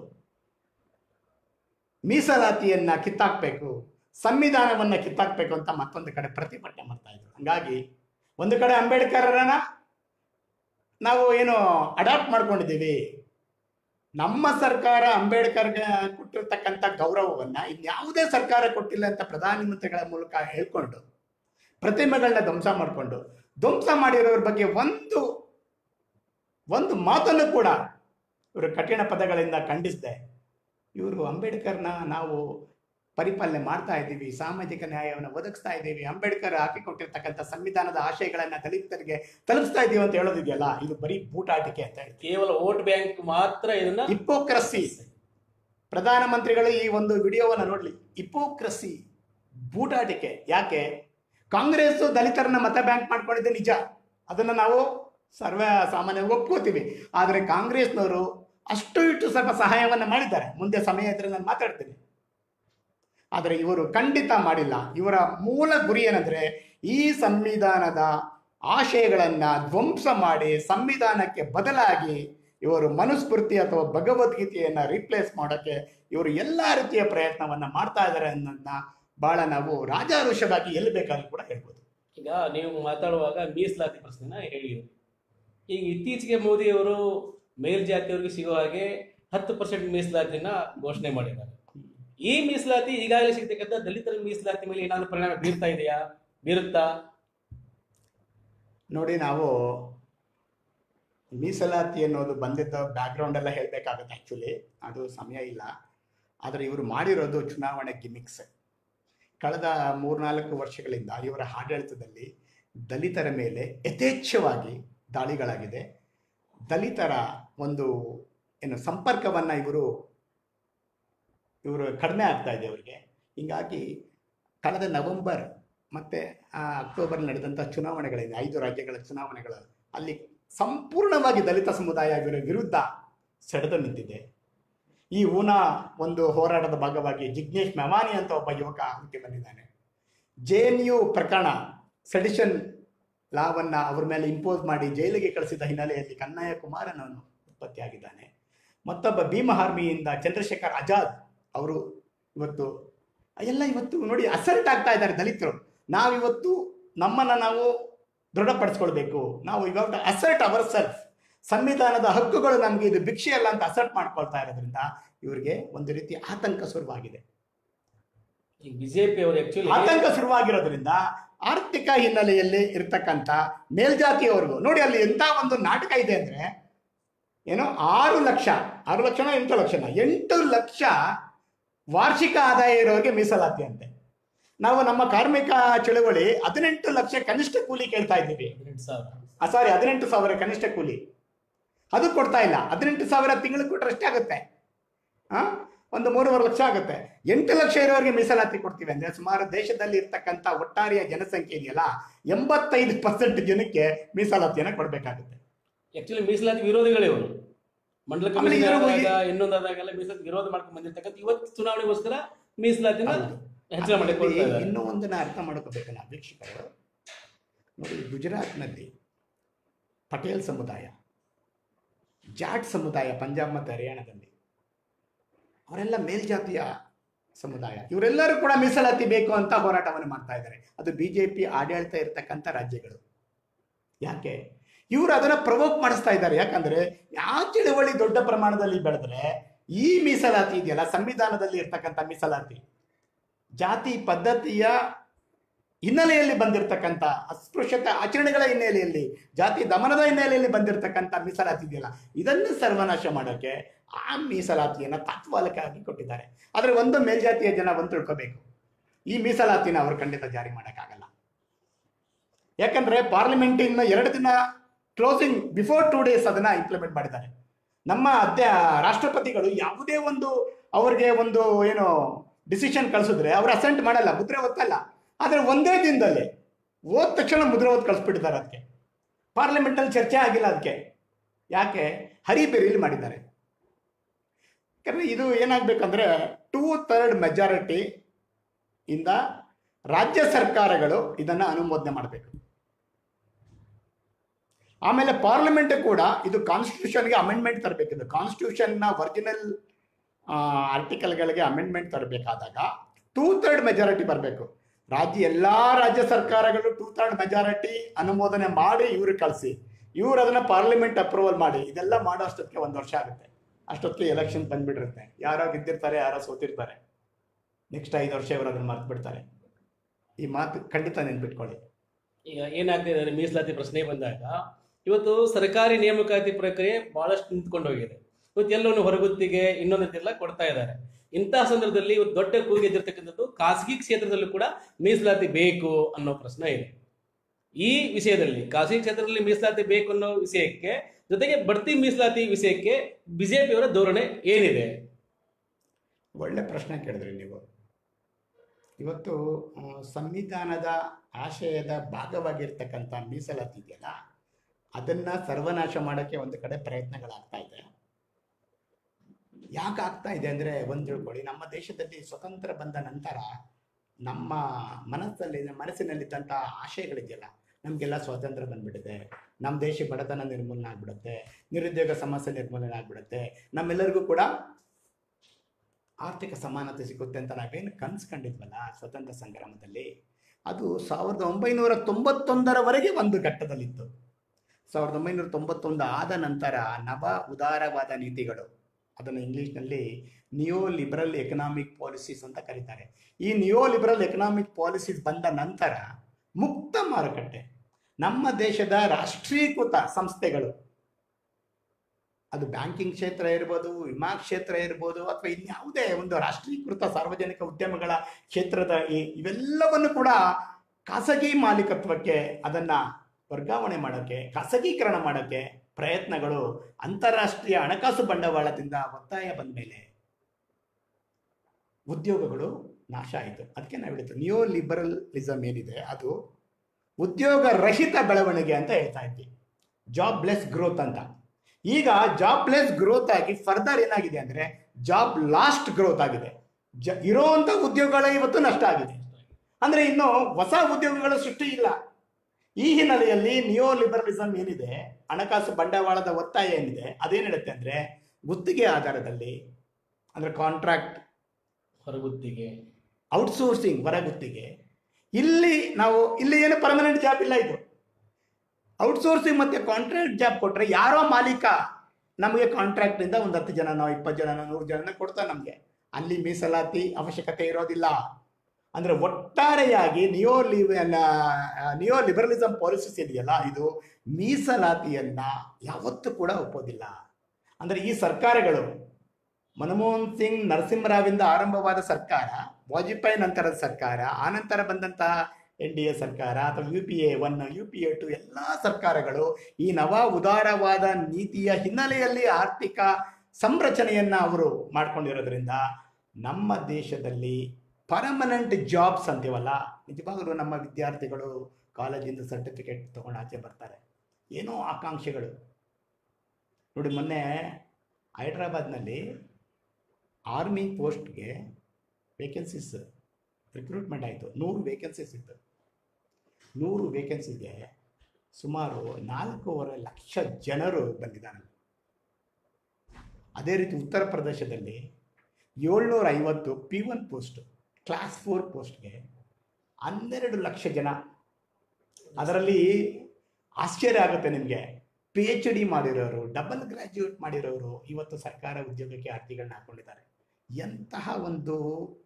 ಮೀಸಲಾತಿಯನ್ನ ಕಿತ್ತಾಕ್ಬೇಕು ಸಂವಿಧಾನವನ್ನ ಕಿತ್ತಾಕ್ಬೇಕು ಅಂತ ಮತ್ತೊಂದು ಕಡೆ ಪ್ರತಿಭಟನೆ ಮಾಡ್ತಾ ಇದ್ರು ಹಂಗಾಗಿ ಒಂದು ಕಡೆ ಅಂಬೇಡ್ಕರರನ್ನ ನಾವು ಏನು ಅಡಾಪ್ಟ್ ಮಾಡ್ಕೊಂಡಿದ್ದೀವಿ ನಮ್ಮ ಸರ್ಕಾರ ಅಂಬೇಡ್ಕರ್ಗೆ ಕೊಟ್ಟಿರ್ತಕ್ಕಂಥ ಗೌರವವನ್ನ ಇನ್ಯಾವುದೇ ಸರ್ಕಾರ ಕೊಟ್ಟಿಲ್ಲ ಅಂತ ಪ್ರಧಾನಮಂತ್ರಿಗಳ ಮೂಲಕ ಹೇಳ್ಕೊಂಡು ಪ್ರತಿಮೆಗಳನ್ನ ಧ್ವಂಸ ಮಾಡಿಕೊಂಡು ಧ್ವಂಸ ಮಾಡಿರೋರ ಬಗ್ಗೆ ಒಂದು ಒಂದು ಮಾತನ್ನು ಕೂಡ ಇವರು ಕಠಿಣ ಪದಗಳಿಂದ ಖಂಡಿಸದೆ ಇವರು ಅಂಬೇಡ್ಕರ್ನ ನಾವು ಪರಿಪಾಲನೆ ಮಾಡ್ತಾ ಇದ್ದೀವಿ ಸಾಮಾಜಿಕ ನ್ಯಾಯವನ್ನು ಒದಗಿಸ್ತಾ ಇದ್ದೀವಿ ಅಂಬೇಡ್ಕರ್ ಹಾಕಿಕೊಟ್ಟಿರ್ತಕ್ಕಂಥ ಸಂವಿಧಾನದ ಆಶಯಗಳನ್ನ ದಲಿತರಿಗೆ ತಲುಪಿಸ್ತಾ ಇದ್ದೀವಿ ಅಂತ ಹೇಳೋದಿದೆಯಲ್ಲ ಇದು ಬರೀ ಬೂಟಾಟಿಕೆ ಅಂತ ಹೇಳ್ತೀವಿ ಕೇವಲ ವೋಟ್ ಬ್ಯಾಂಕ್ ಮಾತ್ರ ಇದನ್ನ ಹಿಪೋಕ್ರಸಿ ಪ್ರಧಾನಮಂತ್ರಿಗಳು ಈ ಒಂದು ವಿಡಿಯೋವನ್ನು ನೋಡ್ಲಿ ಹಿಪೋಕ್ರಸಿ ಬೂಟಾಟಿಕೆ ಯಾಕೆ ಕಾಂಗ್ರೆಸ್ ದಲಿತರನ್ನ ಮತ ಬ್ಯಾಂಕ್ ಮಾಡ್ಕೊಂಡಿದ್ದೆ ನಿಜ ಅದನ್ನ ನಾವು ಸರ್ವೇ ಸಾಮಾನ್ಯ ಒಪ್ಕೋತೀವಿ ಆದರೆ ಕಾಂಗ್ರೆಸ್ನವರು ಅಷ್ಟು ಇಟ್ಟು ಸ್ವಲ್ಪ ಸಹಾಯವನ್ನ ಮಾಡಿದ್ದಾರೆ ಮುಂದೆ ಸಮಯ ಇದ್ರೆ ನಾನು ಮಾತಾಡ್ತೀನಿ ಆದರೆ ಇವರು ಖಂಡಿತ ಮಾಡಿಲ್ಲ ಇವರ ಮೂಲ ಗುರಿ ಏನಂದ್ರೆ ಈ ಸಂವಿಧಾನದ ಆಶಯಗಳನ್ನ ಧ್ವಂಸ ಮಾಡಿ ಸಂವಿಧಾನಕ್ಕೆ ಬದಲಾಗಿ ಇವರು ಮನುಸ್ಮೃತಿ ಅಥವಾ ಭಗವದ್ಗೀತೆಯನ್ನ ರಿಪ್ಲೇಸ್ ಮಾಡೋಕ್ಕೆ ಇವರು ಎಲ್ಲ ರೀತಿಯ ಪ್ರಯತ್ನವನ್ನ ಮಾಡ್ತಾ ಇದ್ದಾರೆ ಅನ್ನೋದನ್ನ ಬಹಳ ನಾವು ರಾಜಾರುಷವಾಗಿ ಎಲ್ಲಿ ಬೇಕಾದ್ರೂ ಕೂಡ ಹೇಳ್ಬೋದು ಈಗ ನೀವು ಮಾತಾಡುವಾಗ ಮೀಸಲಾತಿ ಪ್ರಶ್ನೆನ ಹೇಳಿದ್ರಿ ಈಗ ಇತ್ತೀಚೆಗೆ ಮೋದಿ ಅವರು ಮೇಲ್ಜಾತಿಯವರಿಗೆ ಸಿಗೋ ಹಾಗೆ ಹತ್ತು ಪರ್ಸೆಂಟ್ ಮೀಸಲಾತಿನ ಘೋಷಣೆ ಮಾಡಿದ್ದಾರೆ ಈ ಮೀಸಲಾತಿ ಈಗಾಗಲೇ ಸಿಗ್ತಕ್ಕಂಥ ದಲಿತರ ಮೀಸಲಾತಿ ಮೇಲೆ ಏನಾದ್ರು ಪರಿಣಾಮ ಬೀರ್ತಾ ಇದೆಯಾ ಬೀರುತ್ತಾ ನೋಡಿ ನಾವು ಮೀಸಲಾತಿ ಅನ್ನೋದು ಬಂದಿದ್ದ ಬ್ಯಾಕ್ಗ್ರೌಂಡ್ ಎಲ್ಲ ಹೇಳಬೇಕಾಗುತ್ತೆ ಆ್ಯಕ್ಚುಲಿ ಅದು ಸಮಯ ಇಲ್ಲ ಆದರೆ ಇವರು ಮಾಡಿರೋದು ಚುನಾವಣೆ ಗಿಮಿಕ್ಸ್ ಕಳೆದ ಮೂರ್ನಾಲ್ಕು ವರ್ಷಗಳಿಂದ ಇವರ ಆಡಳಿತದಲ್ಲಿ ದಲಿತರ ಮೇಲೆ ಯಥೇಚ್ಛವಾಗಿ ದಾಳಿಗಳಾಗಿದೆ ದಲಿತರ ಒಂದು ಏನು ಸಂಪರ್ಕವನ್ನು ಇವರು ಇವರು ಕಡಿಮೆ ಆಗ್ತಾ ಇದೆ ಅವರಿಗೆ ಹೀಗಾಗಿ ಕಳೆದ ನವೆಂಬರ್ ಮತ್ತು ಅಕ್ಟೋಬರ್ ನಡೆದಂಥ ಚುನಾವಣೆಗಳಿದೆ ಐದು ರಾಜ್ಯಗಳ ಚುನಾವಣೆಗಳು ಅಲ್ಲಿ ಸಂಪೂರ್ಣವಾಗಿ ದಲಿತ ಸಮುದಾಯ ಇವರ ವಿರುದ್ಧ ಸೆಳೆದು ನಿಂತಿದೆ ಈ ಊನಾ ಒಂದು ಹೋರಾಟದ ಭಾಗವಾಗಿ ಜಿಗ್ನೇಶ್ ಮೆವಾನಿ ಅಂತ ಒಬ್ಬ ಯುವಕ ಹುಟ್ಟಿ ಬಂದಿದ್ದಾನೆ ಜೆ ಎನ್ ಯು ಪ್ರಕರಣ ಸೆಡಿಷನ್ ಲಾವನ್ನ ಅವ್ರ ಮೇಲೆ ಇಂಪೋಸ್ ಮಾಡಿ ಜೈಲಿಗೆ ಕಳಿಸಿದ ಹಿನ್ನೆಲೆಯಲ್ಲಿ ಕನ್ನಯ್ಯ ಕುಮಾರನ್ ಅವನು ಉತ್ಪತ್ತಿಯಾಗಿದ್ದಾನೆ ಮತ್ತೊಬ್ಬ ಭೀಮ ಆರ್ಮಿಯಿಂದ ಚಂದ್ರಶೇಖರ್ ಆಜಾದ್ ಅವರು ಇವತ್ತು ಎಲ್ಲ ಇವತ್ತು ನೋಡಿ ಅಸಲ್ಟ್ ಆಗ್ತಾ ಇದ್ದಾರೆ ದಲಿತರು ನಾವಿವತ್ತು ನಮ್ಮನ್ನ ನಾವು ದೃಢಪಡಿಸ್ಕೊಳ್ಬೇಕು ನಾವು ಇವಾಗ ಅಸರ್ಟ್ ಅವರ್ ಸೆಲ್ಫ್ ಸಂವಿಧಾನದ ಹಕ್ಕುಗಳು ನಮಗೆ ಇದು ಭಿಕ್ಷೆ ಅಲ್ಲ ಅಂತ ಅಸರ್ಟ್ ಮಾಡ್ಕೊಳ್ತಾ ಇರೋದ್ರಿಂದ ಇವರಿಗೆ ಒಂದು ರೀತಿ ಆತಂಕ ಶುರುವಾಗಿದೆ ಈಗ ಬಿಜೆಪಿ ಅವರು ಆಕ್ಚುಲಿ ಆತಂಕ ಶುರುವಾಗಿರೋದ್ರಿಂದ ಆರ್ಥಿಕ ಹಿನ್ನೆಲೆಯಲ್ಲಿ ಇರ್ತಕ್ಕಂಥ ಮೇಲ್ಜಾತಿಯವರೆಗೂ ನೋಡಿ ಅಲ್ಲಿ ಎಂತ ಒಂದು ನಾಟಕ ಇದೆ ಅಂದ್ರೆ ಏನೋ ಆರು ಲಕ್ಷ ಆರು ಲಕ್ಷನ ಎಂಟು ಲಕ್ಷನ ಎಂಟು ಲಕ್ಷ ವಾರ್ಷಿಕ ಆದಾಯ ಇರೋರಿಗೆ ಮೀಸಲಾತಿ ಅಂತೆ ನಾವು ನಮ್ಮ ಕಾರ್ಮಿಕ ಚಳವಳಿ ಹದಿನೆಂಟು ಲಕ್ಷ ಕನಿಷ್ಠ ಕೂಲಿ ಕೇಳ್ತಾ ಇದ್ದೀವಿ ಹದಿನೆಂಟು ಸಾವಿರ ಸಾರಿ ಹದಿನೆಂಟು ಸಾವಿರ ಕನಿಷ್ಠ ಕೂಲಿ ಅದು ಕೊಡ್ತಾ ಇಲ್ಲ ಹದಿನೆಂಟು ಸಾವಿರ ತಿಂಗಳು ಕೊಟ್ಟರೆ ಅಷ್ಟೇ ಆಗುತ್ತೆ ಆ ಒಂದು ಮೂರುವರೆ ಲಕ್ಷ ಆಗುತ್ತೆ ಎಂಟು ಲಕ್ಷ ಇರೋರಿಗೆ ಮೀಸಲಾತಿ ಕೊಡ್ತೀವಿ ಅಂದ್ರೆ ಸುಮಾರು ದೇಶದಲ್ಲಿ ಇರ್ತಕ್ಕಂಥ ಒಟ್ಟಾರೆಯ ಜನಸಂಖ್ಯೆ ಇದೆಯಲ್ಲ ಎಂಬತ್ತೈದು ಪರ್ಸೆಂಟ್ ಜನಕ್ಕೆ ಮೀಸಲಾತಿಯನ್ನು ಕೊಡಬೇಕಾಗುತ್ತೆ ಆಕ್ಚುಲಿ ಮೀಸಲಾತಿ ವಿರೋಧಿಗಳೇ ಇವರು ಮಂಡಲ ಆಮೇಲೆ ಕಮಿಷನ್ ಇದ್ರ ಬಗ್ಗೆ- ಆದಾಗ ಇನ್ನೊಂದಾದಾಗೆಲ್ಲ ಮೀಸಲಾತಿ ವಿರೋಧ ಮಾಡ್ಕೊಂಡು ಬಂದಿರ್ತಕ್ಕಂಥ ಇವತ್ತು ಚುನಾವಣೆಗೋಸ್ಕರ ಮೀಸಲಾತಿನ ಹೌದು. ಹೆಚ್ಚಳ ಮಾಡಿ ಕೊಡ್ತಾ ಅಲ್ಲಿ ಇದ್ದಾರೆ ಇನ್ನೂ ಒಂದನ್ನ ಅರ್ಥ ಮಾಡ್ಕೋಬೇಕು ನಾವು ವೀಕ್ಷಕರು ನೋಡಿ ಗುಜರಾತ್ನಲ್ಲಿ ಪಟೇಲ್ ಸಮುದಾಯ ಜಾಟ್ ಸಮುದಾಯ ಪಂಜಾಬ್ ಮತ್ತು ಹರಿಯಾಣದಲ್ಲಿ ಅವರೆಲ್ಲ ಮೇಲ್ಜಾತಿಯ ಸಮುದಾಯ ಇವರೆಲ್ಲರೂ ಕೂಡ ಮೀಸಲಾತಿ ಬೇಕು ಅಂತ ಹೋರಾಟವನ್ನು ಮಾಡ್ತಾ ಇದ್ದಾರೆ ಅದು ಬಿಜೆಪಿ ಆಡಳಿತ ಇರತಕ್ಕಂಥ ರಾಜ್ಯಗಳು ಯಾಕೆ ಇವರು ಅದನ್ನ ಪ್ರವೋಕ್ ಮಾಡಿಸ್ತಾ ಇದ್ದಾರೆ ಯಾಕಂದ್ರೆ ಯಾವ ಚಳವಳಿ ದೊಡ್ಡ ಪ್ರಮಾಣದಲ್ಲಿ ಬೆಳೆದ್ರೆ ಈ ಮೀಸಲಾತಿ ಇದೆಯಲ್ಲ ಸಂವಿಧಾನದಲ್ಲಿ ಇರ್ತಕ್ಕಂಥ ಮೀಸಲಾತಿ ಜಾತಿ ಪದ್ಧತಿಯ ಹಿನ್ನೆಲೆಯಲ್ಲಿ ಬಂದಿರತಕ್ಕಂಥ ಅಸ್ಪೃಶ್ಯತೆ ಆಚರಣೆಗಳ ಹಿನ್ನೆಲೆಯಲ್ಲಿ ಜಾತಿ ದಮನದ ಹಿನ್ನೆಲೆಯಲ್ಲಿ ಬಂದಿರತಕ್ಕಂಥ ಮೀಸಲಾತಿ ಇದೆಯಲ್ಲ ಇದನ್ನು ಸರ್ವನಾಶ ಮಾಡೋಕ್ಕೆ ಆ ಮೀಸಲಾತಿಯನ್ನು ತಾತ್ಕಾಲಿಕವಾಗಿ ಕೊಟ್ಟಿದ್ದಾರೆ ಆದರೆ ಒಂದು ಮೇಲ್ಜಾತಿಯ ಜನ ಒಂದು ತಿಳ್ಕೋಬೇಕು ಈ ಮೀಸಲಾತಿನ ಅವರು ಖಂಡಿತ ಜಾರಿ ಮಾಡೋಕ್ಕಾಗಲ್ಲ ಯಾಕಂದ್ರೆ ಪಾರ್ಲಿಮೆಂಟ್ ಇನ್ನು ಎರಡು ದಿನ ಕ್ಲೋಸಿಂಗ್ ಬಿಫೋರ್ ಟೂ ಡೇಸ್ ಅದನ್ನ ಇಂಪ್ಲಿಮೆಂಟ್ ಮಾಡಿದ್ದಾರೆ ನಮ್ಮ ಅಧ್ಯ ರಾಷ್ಟ್ರಪತಿಗಳು ಯಾವುದೇ ಒಂದು ಅವ್ರಿಗೆ ಒಂದು ಏನು ಡಿಸಿಷನ್ ಕಳಿಸಿದ್ರೆ ಅವ್ರು ಅಸೆಂಟ್ ಮಾಡಲ್ಲ ಮುದ್ರೆ ಒತ್ತಲ್ಲ ಆದರೆ ಒಂದೇ ದಿನದಲ್ಲಿ ಹೋದ ತಕ್ಷಣ ಮುದ್ರೆ ಓದ್ ಕಳಿಸ್ಬಿಟ್ಟಿದ್ದಾರೆ ಅದಕ್ಕೆ ಪಾರ್ಲಿಮೆಂಟಲ್ಲಿ ಚರ್ಚೆ ಆಗಿಲ್ಲ ಅದಕ್ಕೆ ಯಾಕೆ ಹರಿಬೇರಿಲಿ ಮಾಡಿದ್ದಾರೆ ಯಾಕಂದ್ರೆ ಇದು ಏನಾಗಬೇಕಂದ್ರೆ ಟೂ ಥರ್ಡ್ ಮೆಜಾರಿಟಿ ಇಂದ ರಾಜ್ಯ ಸರ್ಕಾರಗಳು ಇದನ್ನ ಅನುಮೋದನೆ ಮಾಡಬೇಕು ಆಮೇಲೆ ಪಾರ್ಲಿಮೆಂಟ್ ಕೂಡ ಇದು ಕಾನ್ಸ್ಟಿಟ್ಯೂಷನ್ಗೆ ಅಮೆಂಡ್ಮೆಂಟ್ ತರಬೇಕಿದೆ ಕಾನ್ಸ್ಟಿಟ್ಯೂಷನ್ನ ಒರಿಜಿನಲ್ ಆರ್ಟಿಕಲ್ಗಳಿಗೆ ಅಮೆಂಡ್ಮೆಂಟ್ ತರಬೇಕಾದಾಗ ಟೂ ಥರ್ಡ್ ಮೆಜಾರಿಟಿ ಬರಬೇಕು ರಾಜ್ಯ ಎಲ್ಲ ರಾಜ್ಯ ಸರ್ಕಾರಗಳು ಟೂ ಥರ್ಡ್ ಮೆಜಾರಿಟಿ ಅನುಮೋದನೆ ಮಾಡಿ ಇವ್ರಿಗೆ ಕಳಿಸಿ ಇವ್ರು ಅದನ್ನ ಪಾರ್ಲಿಮೆಂಟ್ ಅಪ್ರೂವಲ್ ಮಾಡಿ ಇದೆಲ್ಲ ಮಾಡೋ ಅಷ್ಟೊತ್ತಿಗೆ ಒಂದು ವರ್ಷ ಆಗುತ್ತೆ ಅಷ್ಟೊತ್ತಿಗೆ ಎಲೆಕ್ಷನ್ ಬಂದ್ಬಿಟ್ಟಿರುತ್ತೆ ಯಾರೋ ಗೆದ್ದಿರ್ತಾರೆ ಯಾರೋ ಸೋತಿರ್ತಾರೆ ನೆಕ್ಸ್ಟ್ ಐದು ವರ್ಷ ಇವರು ಅದನ್ನ ಮರ್ತು ಬಿಡ್ತಾರೆ ಈ ಮಾತು ಖಂಡಿತ ನೆನ್ಪಿಟ್ಕೊಳ್ಳಿ ಈಗ ಏನಾಗ್ತಿದೆ ಅಂದ್ರೆ ಮೀಸಲಾತಿ ಪ್ರಶ್ನೆ ಬಂದಾಗ ಇವತ್ತು ಸರ್ಕಾರಿ ನೇಮಕಾತಿ ಪ್ರಕ್ರಿಯೆ ಬಹಳಷ್ಟು ನಿಂತ್ಕೊಂಡು ಹೋಗಿದೆ ಇವತ್ತು ಎಲ್ಲೊಂದು ಹೊರಗುತ್ತಿಗೆ ಇನ್ನೊಂದೆಲ್ಲ ಕೊಡ್ತಾ ಇದ್ದಾರೆ ಇಂತಹ ಸಂದರ್ಭದಲ್ಲಿ ಇವತ್ತು ದೊಡ್ಡ ಕೂಗಿ ಎದ್ದಿರ್ತಕ್ಕಂಥದ್ದು ಖಾಸಗಿ ಕ್ಷೇತ್ರದಲ್ಲೂ ಕೂಡ ಮೀಸಲಾತಿ ಬೇಕು ಅನ್ನೋ ಪ್ರಶ್ನೆ ಇದೆ ಈ ವಿಷಯದಲ್ಲಿ ಖಾಸಗಿ ಕ್ಷೇತ್ರದಲ್ಲಿ ಮೀಸಲಾತಿ ಬೇಕು ಅನ್ನೋ ವಿಷಯಕ್ಕೆ ಜೊತೆಗೆ ಬಡ್ತಿ ಮೀಸಲಾತಿ ವಿಷಯಕ್ಕೆ ಬಿಜೆಪಿಯವರ ಧೋರಣೆ ಏನಿದೆ ಒಳ್ಳೆ ಪ್ರಶ್ನೆ ಕೇಳಿದ್ರಿ ನೀವು ಇವತ್ತು ಆ, ಸಂವಿಧಾನದ ಆಶಯದ ಭಾಗವಾಗಿರ್ತಕ್ಕಂಥ ಮೀಸಲಾತಿ ಇದೆಯಲ್ಲ ಅದನ್ನ ಸರ್ವನಾಶ ಮಾಡೋಕ್ಕೆ ಒಂದು ಕಡೆ ಪ್ರಯತ್ನಗಳಾಗ್ತಾ ಇದೆ ಯಾಕೆ ಆಗ್ತಾ ಇದೆ ಅಂದ್ರೆ ಒಂದು ತಿಳ್ಕೊಳ್ಳಿ ನಮ್ಮ ದೇಶದಲ್ಲಿ ಸ್ವತಂತ್ರ ಬಂದ ನಂತರ ನಮ್ಮ ಮನಸ್ಸಲ್ಲಿ ಮನಸ್ಸಿನಲ್ಲಿದ್ದಂಥ ಆಶಯಗಳಿದೆಯಲ್ಲ ನಮಗೆಲ್ಲ ಸ್ವಾತಂತ್ರ್ಯ ಬಂದ್ಬಿಟ್ಟಿದೆ ನಮ್ಮ ದೇಶ ಬಡತನ ನಿರ್ಮೂಲನೆ ಆಗ್ಬಿಡುತ್ತೆ ನಿರುದ್ಯೋಗ ಸಮಸ್ಯೆ ನಿರ್ಮೂಲನೆ ಆಗ್ಬಿಡುತ್ತೆ ನಮ್ಮೆಲ್ಲರಿಗೂ ಕೂಡ ಆರ್ಥಿಕ ಸಮಾನತೆ ಸಿಗುತ್ತೆ ಅಂತ ನಾವೇನು ಕನ್ಸ್ಕೊಂಡಿದ್ವಲ್ಲ ಸ್ವತಂತ್ರ ಸಂಗ್ರಾಮದಲ್ಲಿ ಅದು ಸಾವಿರದ ಒಂಬೈನೂರ ತೊಂಬತ್ತೊಂದರವರೆಗೆ ಒಂದು ಘಟ್ಟದಲ್ಲಿತ್ತು ಸಾವಿರದ ಒಂಬೈನೂರ ತೊಂಬತ್ತೊಂದು ಆದ ನಂತರ ನವ ಉದಾರವಾದ ನೀತಿಗಳು ಅದನ್ನು ಇಂಗ್ಲೀಷ್ನಲ್ಲಿ ನಿಯೋ ಲಿಬರಲ್ ಎಕನಾಮಿಕ್ ಪಾಲಿಸೀಸ್ ಅಂತ ಕರೀತಾರೆ ಈ ನಿಯೋ ಲಿಬರಲ್ ಎಕನಾಮಿಕ್ ಪಾಲಿಸೀಸ್ ಬಂದ ನಂತರ ಮುಕ್ತ ಮಾರುಕಟ್ಟೆ ನಮ್ಮ ದೇಶದ ರಾಷ್ಟ್ರೀಕೃತ ಸಂಸ್ಥೆಗಳು ಅದು ಬ್ಯಾಂಕಿಂಗ್ ಕ್ಷೇತ್ರ ಇರ್ಬೋದು ವಿಮಾ ಕ್ಷೇತ್ರ ಇರ್ಬೋದು ಅಥವಾ ಇನ್ಯಾವುದೇ ಒಂದು ರಾಷ್ಟ್ರೀಕೃತ ಸಾರ್ವಜನಿಕ ಉದ್ಯಮಗಳ ಕ್ಷೇತ್ರದ ಈ- ಇವೆಲ್ಲವನ್ನು ಕೂಡ ಖಾಸಗಿ ಮಾಲೀಕತ್ವಕ್ಕೆ ಅದನ್ನ ವರ್ಗಾವಣೆ ಮಾಡೋಕ್ಕೆ ಖಾಸಗೀಕರಣ ಮಾಡೋಕ್ಕೆ ಪ್ರಯತ್ನಗಳು ಅಂತಾರಾಷ್ಟ್ರೀಯ ಹಣಕಾಸು ಬಂಡವಾಳದಿಂದ ಒತ್ತಾಯ ಬಂದ ಮೇಲೆ ಉದ್ಯೋಗಗಳು ನಾಶ ಆಯಿತು ಅದಕ್ಕೆ ನಾವು ಹೇಳಿದ್ದು ನಿಯೋ ಲಿಬರಲಿಸಮ್ ಏನಿದೆ ಅದು ಉದ್ಯೋಗ ರಹಿತ ಬೆಳವಣಿಗೆ ಅಂತ ಹೇಳ್ತಾ ಇದ್ವಿ ಜಾಬ್ ಲೆಸ್ ಗ್ರೋತ್ ಅಂತ ಈಗ ಜಾಬ್ ಲೆಸ್ ಗ್ರೋತ್ ಆಗಿ ಫರ್ದರ್ ಏನಾಗಿದೆ ಅಂದ್ರೆ ಜಾಬ್ ಲಾಸ್ಟ್ ಗ್ರೋತ್ ಆಗಿದೆ ಜ ಇರೋಂಥ ಉದ್ಯೋಗಗಳ ಇವತ್ತು ನಷ್ಟ ಆಗಿದೆ ಅಂದ್ರೆ ಇನ್ನು ಹೊಸ ಉದ್ಯೋಗಗಳ ಸೃಷ್ಟಿ ಇಲ್ಲ ಈ ಹಿನ್ನೆಲೆಯಲ್ಲಿ ನಿಯೋ ಲಿಬರಲಿಸಮ್ ಏನಿದೆ ಹಣಕಾಸು ಬಂಡವಾಳದ ಒತ್ತಾಯ ಏನಿದೆ ಅದೇನ್ ಹೇಳುತ್ತೆ ಅಂದ್ರೆ ಗುತ್ತಿಗೆ ಆಧಾರದಲ್ಲಿ ಅಂದ್ರೆ ಕಾಂಟ್ರಾಕ್ಟ್ ಹೊರಗುತ್ತಿಗೆ ಔಟ್ಸೋರ್ಸಿಂಗ್ ಹೊರಗುತ್ತಿಗೆ ಇಲ್ಲಿ ನಾವು ಇಲ್ಲಿ ಏನು ಪರ್ಮನೆಂಟ್ ಜಾಬ್ ಇಲ್ಲ ಇದು ಔಟ್ಸೋರ್ಸಿಂಗ್ ಮತ್ತೆ ಕಾಂಟ್ರಾಕ್ಟ್ ಜಾಬ್ ಕೊಟ್ರೆ ಯಾರೋ ಮಾಲೀಕ ನಮಗೆ ಕಾಂಟ್ರಾಕ್ಟ್ ಇಂದ ಒಂದು ಹತ್ತು ಜನನೋ ಇಪ್ಪತ್ತು ಜನನೋ ನೂರು ಜನನೋ ಕೊಡ್ತಾರೆ ನಮಗೆ ಅಲ್ಲಿ ಮೀಸಲಾತಿ ಅವಶ್ಯಕತೆ ಇರೋದಿಲ್ಲ ಅಂದ್ರೆ ಒಟ್ಟಾರೆಯಾಗಿ ನಿಯೋ ಲಿವ್ ನಿಯೋ ಲಿಬರಲಿಸಮ್ ಪಾಲಿಸಿಸ್ ಇದೆಯಲ್ಲ ಇದು ಮೀಸಲಾತಿಯನ್ನ ಯಾವತ್ತೂ ಕೂಡ ಒಪ್ಪೋದಿಲ್ಲ ಅಂದ್ರೆ ಈ ಸರ್ಕಾರಗಳು ಮನಮೋಹನ್ ಸಿಂಗ್ ನರಸಿಂಹರಾವಿಂದ ಆರಂಭವಾದ ಸರ್ಕಾರ ವಾಜಪೇಯಿ ನಂತರದ ಸರ್ಕಾರ ಆನಂತರ ಬಂದಂತಹ ಎನ್ ಡಿ ಎ ಸರ್ಕಾರ ಅಥವಾ U P A one U P A two ಎಲ್ಲ ಸರ್ಕಾರಗಳು ಈ ನವ ಉದಾರವಾದ ನೀತಿಯ ಹಿನ್ನೆಲೆಯಲ್ಲಿ ಆರ್ಥಿಕ ಸಂರಚನೆಯನ್ನ ಅವರು ಮಾಡ್ಕೊಂಡಿರೋದ್ರಿಂದ ನಮ್ಮ ದೇಶದಲ್ಲಿ ಪರ್ಮನೆಂಟ್ ಜಾಬ್ಸ್ ಅಂತೀವಲ್ಲ ನಿಜವಾಗಲೂ ನಮ್ಮ ವಿದ್ಯಾರ್ಥಿಗಳು ಕಾಲೇಜಿಂದ ಸರ್ಟಿಫಿಕೇಟ್ ತಗೊಂಡು ಆಚೆ ಬರ್ತಾರೆ ಏನೋ ಆಕಾಂಕ್ಷೆಗಳು ನೋಡಿ ಮೊನ್ನೆ ಹೈದ್ರಾಬಾದ್ನಲ್ಲಿ ಆರ್ಮಿ ಪೋಸ್ಟ್ಗೆ ವೇಕೆನ್ಸೀಸ್ ರಿಕ್ರೂಟ್ಮೆಂಟ್ ಆಯಿತು ನೂರು ವೇಕೆನ್ಸೀಸ್ ಇತ್ತು ನೂರು ವೇಕೆನ್ಸಿಗೆ ಸುಮಾರು ನಾಲ್ಕೂವರೆ ಲಕ್ಷ ಜನರು ಬಂದಿದ್ದಾರೆ ಅದೇ ರೀತಿ ಉತ್ತರ ಪ್ರದೇಶದಲ್ಲಿ ಏಳ್ನೂರ ಐವತ್ತು peon post class four ಪೋಸ್ಟ್ಗೆ ಹನ್ನೆರಡು ಲಕ್ಷ ಜನ ಅದರಲ್ಲಿ ಆಶ್ಚರ್ಯ ಆಗುತ್ತೆ ನಿಮಗೆ ಪಿ ಎಚ್ ಡಿ ಮಾಡಿರೋರು ಡಬಲ್ ಗ್ರಾಜ್ಯುಯೇಟ್ ಮಾಡಿರೋರು ಇವತ್ತು ಸರ್ಕಾರ ಉದ್ಯೋಗಕ್ಕೆ ಅರ್ಜಿಗಳನ್ನ ಹಾಕೊಂಡಿದ್ದಾರೆ ಎಂತಹ ಒಂದು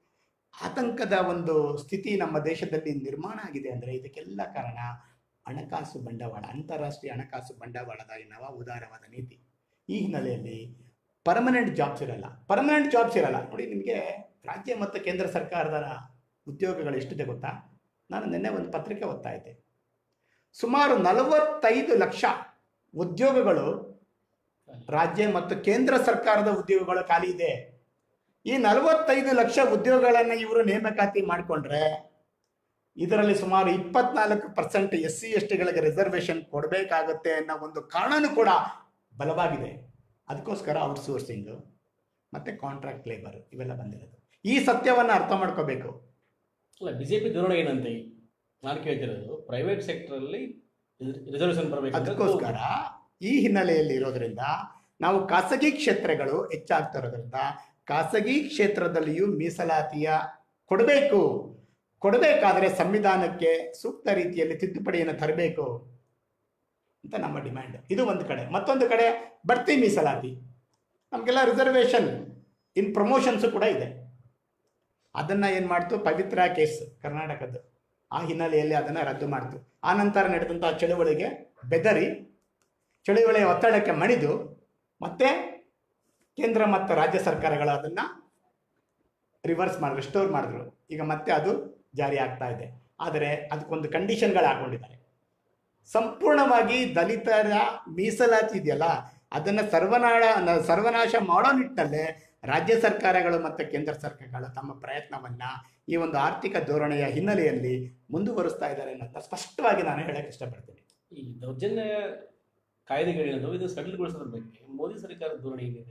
ಆತಂಕದ ಒಂದು ಸ್ಥಿತಿ ನಮ್ಮ ದೇಶದಲ್ಲಿ ನಿರ್ಮಾಣ ಆಗಿದೆ ಅಂದರೆ ಇದಕ್ಕೆಲ್ಲ ಕಾರಣ ಹಣಕಾಸು ಬಂಡವಾಳ ಅಂತಾರಾಷ್ಟ್ರೀಯ ಹಣಕಾಸು ಬಂಡವಾಳದ ಈ ನವ ಉದಾರವಾದ ನೀತಿ ಈ ಹಿನ್ನೆಲೆಯಲ್ಲಿ ಪರ್ಮನೆಂಟ್ ಜಾಬ್ಸ್ ಇರಲ್ಲ ಪರ್ಮನೆಂಟ್ ಜಾಬ್ಸ್ ಇರಲ್ಲ ನೋಡಿ ನಿಮಗೆ ರಾಜ್ಯ ಮತ್ತು ಕೇಂದ್ರ ಸರ್ಕಾರದ ಉದ್ಯೋಗಗಳು ಎಷ್ಟಿದೆ ಗೊತ್ತಾ ನಾನು ನಿನ್ನೆ ಒಂದು ಪತ್ರಿಕೆ ಓದ್ತಾ ಇದ್ದೆ ಸುಮಾರು ನಲವತ್ತೈದು ಲಕ್ಷ ಉದ್ಯೋಗಗಳು ರಾಜ್ಯ ಮತ್ತು ಕೇಂದ್ರ ಸರ್ಕಾರದ ಉದ್ಯೋಗಗಳು ಖಾಲಿ ಇದೆ ಈ ನಲವತ್ತೈದು ಲಕ್ಷ ಉದ್ಯೋಗಗಳನ್ನು ಇವರು ನೇಮಕಾತಿ ಮಾಡಿಕೊಂಡ್ರೆ ಇದರಲ್ಲಿ ಸುಮಾರು ಇಪ್ಪತ್ನಾಲ್ಕು ಪರ್ಸೆಂಟ್ ಎಸ್ ಸಿ ಎಸ್ ಟಿಗಳಿಗೆ ರಿಸರ್ವೇಶನ್ ಕೊಡಬೇಕಾಗುತ್ತೆ ಅನ್ನೋ ಒಂದು ಕಾರಣನೂ ಕೂಡ ಬಲವಾಗಿದೆ ಅದಕ್ಕೋಸ್ಕರ ಔಟ್ಸೋರ್ಸಿಂಗು ಮತ್ತು ಕಾಂಟ್ರಾಕ್ಟ್ ಲೇಬರ್ ಇವೆಲ್ಲ ಬಂದಿರೋದು ಈ ಸತ್ಯವನ್ನು ಅರ್ಥ ಮಾಡ್ಕೋಬೇಕು ಅಲ್ಲ ಬಿಜೆಪಿ ಧೋರಣೆ ಏನಂತೆ ನಾನು ಕೇಳ್ತಿರೋದು ಪ್ರೈವೇಟ್ ಸೆಕ್ಟರಲ್ಲಿ ರಿಸರ್ವೇಶನ್ ಬರಬೇಕು ಅದಕ್ಕೋಸ್ಕರ ಈ ಹಿನ್ನೆಲೆಯಲ್ಲಿ ಇರೋದ್ರಿಂದ ನಾವು ಖಾಸಗಿ ಕ್ಷೇತ್ರಗಳು ಹೆಚ್ಚಾಗ್ತಾ ಇರೋದ್ರಿಂದ ಖಾಸಗಿ ಕ್ಷೇತ್ರದಲ್ಲಿಯೂ ಮೀಸಲಾತಿಯ ಕೊಡಬೇಕು ಕೊಡಬೇಕಾದ್ರೆ ಸಂವಿಧಾನಕ್ಕೆ ಸೂಕ್ತ ರೀತಿಯಲ್ಲಿ ತಿದ್ದುಪಡಿಯನ್ನು ತರಬೇಕು ಅಂತ ನಮ್ಮ ಡಿಮ್ಯಾಂಡ್ ಇದು ಒಂದು ಕಡೆ ಮತ್ತೊಂದು ಕಡೆ ಬಡ್ತಿ ಮೀಸಲಾತಿ ನಮಗೆಲ್ಲ ರಿಸರ್ವೇಶನ್ ಇನ್ ಪ್ರಮೋಷನ್ಸ್ ಕೂಡ ಇದೆ ಅದನ್ನ ಏನು ಮಾಡ್ತು ಪವಿತ್ರ ಕೇಸ್ ಕರ್ನಾಟಕದ್ದು ಆ ಹಿನ್ನೆಲೆಯಲ್ಲಿ ಅದನ್ನು ರದ್ದು ಮಾಡ್ತು ಆ ನಂತರ ನಡೆದಂತಹ ಚಳುವಳಿಗೆ ಬೆದರಿ ಚಳುವಳಿಯ ಒತ್ತಡಕ್ಕೆ ಮಣಿದು ಮತ್ತೆ ಕೇಂದ್ರ ಮತ್ತು ರಾಜ್ಯ ಸರ್ಕಾರಗಳು ಅದನ್ನು ರಿವರ್ಸ್ ಮಾಡಿದ್ರು ಸ್ಟೋರ್ ಮಾಡಿದ್ರು ಈಗ ಮತ್ತೆ ಅದು ಜಾರಿ ಆಗ್ತಾ ಇದೆ ಆದರೆ ಅದಕ್ಕೊಂದು ಕಂಡೀಷನ್ಗಳು ಹಾಕೊಂಡಿದ್ದಾರೆ ಸಂಪೂರ್ಣವಾಗಿ ದಲಿತರ ಮೀಸಲಾತಿ ಇದೆಯಲ್ಲ ಅದನ್ನು ಸರ್ವನಾಳ ನ- ಸರ್ವನಾಶ ಮಾಡೋ ನಿಟ್ಟಿನಲ್ಲೇ ರಾಜ್ಯ ಸರ್ಕಾರಗಳು ಮತ್ತು ಕೇಂದ್ರ ಸರ್ಕಾರಗಳು ತಮ್ಮ ಪ್ರಯತ್ನವನ್ನ ಈ ಒಂದು ಆರ್ಥಿಕ ಧೋರಣೆಯ ಹಿನ್ನೆಲೆಯಲ್ಲಿ ಮುಂದುವರಿಸ್ತಾ ಇದ್ದಾರೆ ಅನ್ನೋದನ್ನ ಸ್ಪಷ್ಟವಾಗಿ ನಾನು ಹೇಳಕ್ಕೆ ಇಷ್ಟಪಡ್ತೀನಿ ಈ ದೌರ್ಜನ್ಯ ಕಾಯ್ದೆಗಳೇನದು ಇದು ಸಡಿಲಗೊಳಿಸೋದ್ರ ಬಗ್ಗೆ ಮೋದಿ ಸರ್ಕಾರದ ಧೋರಣೆ ಏನಿದೆ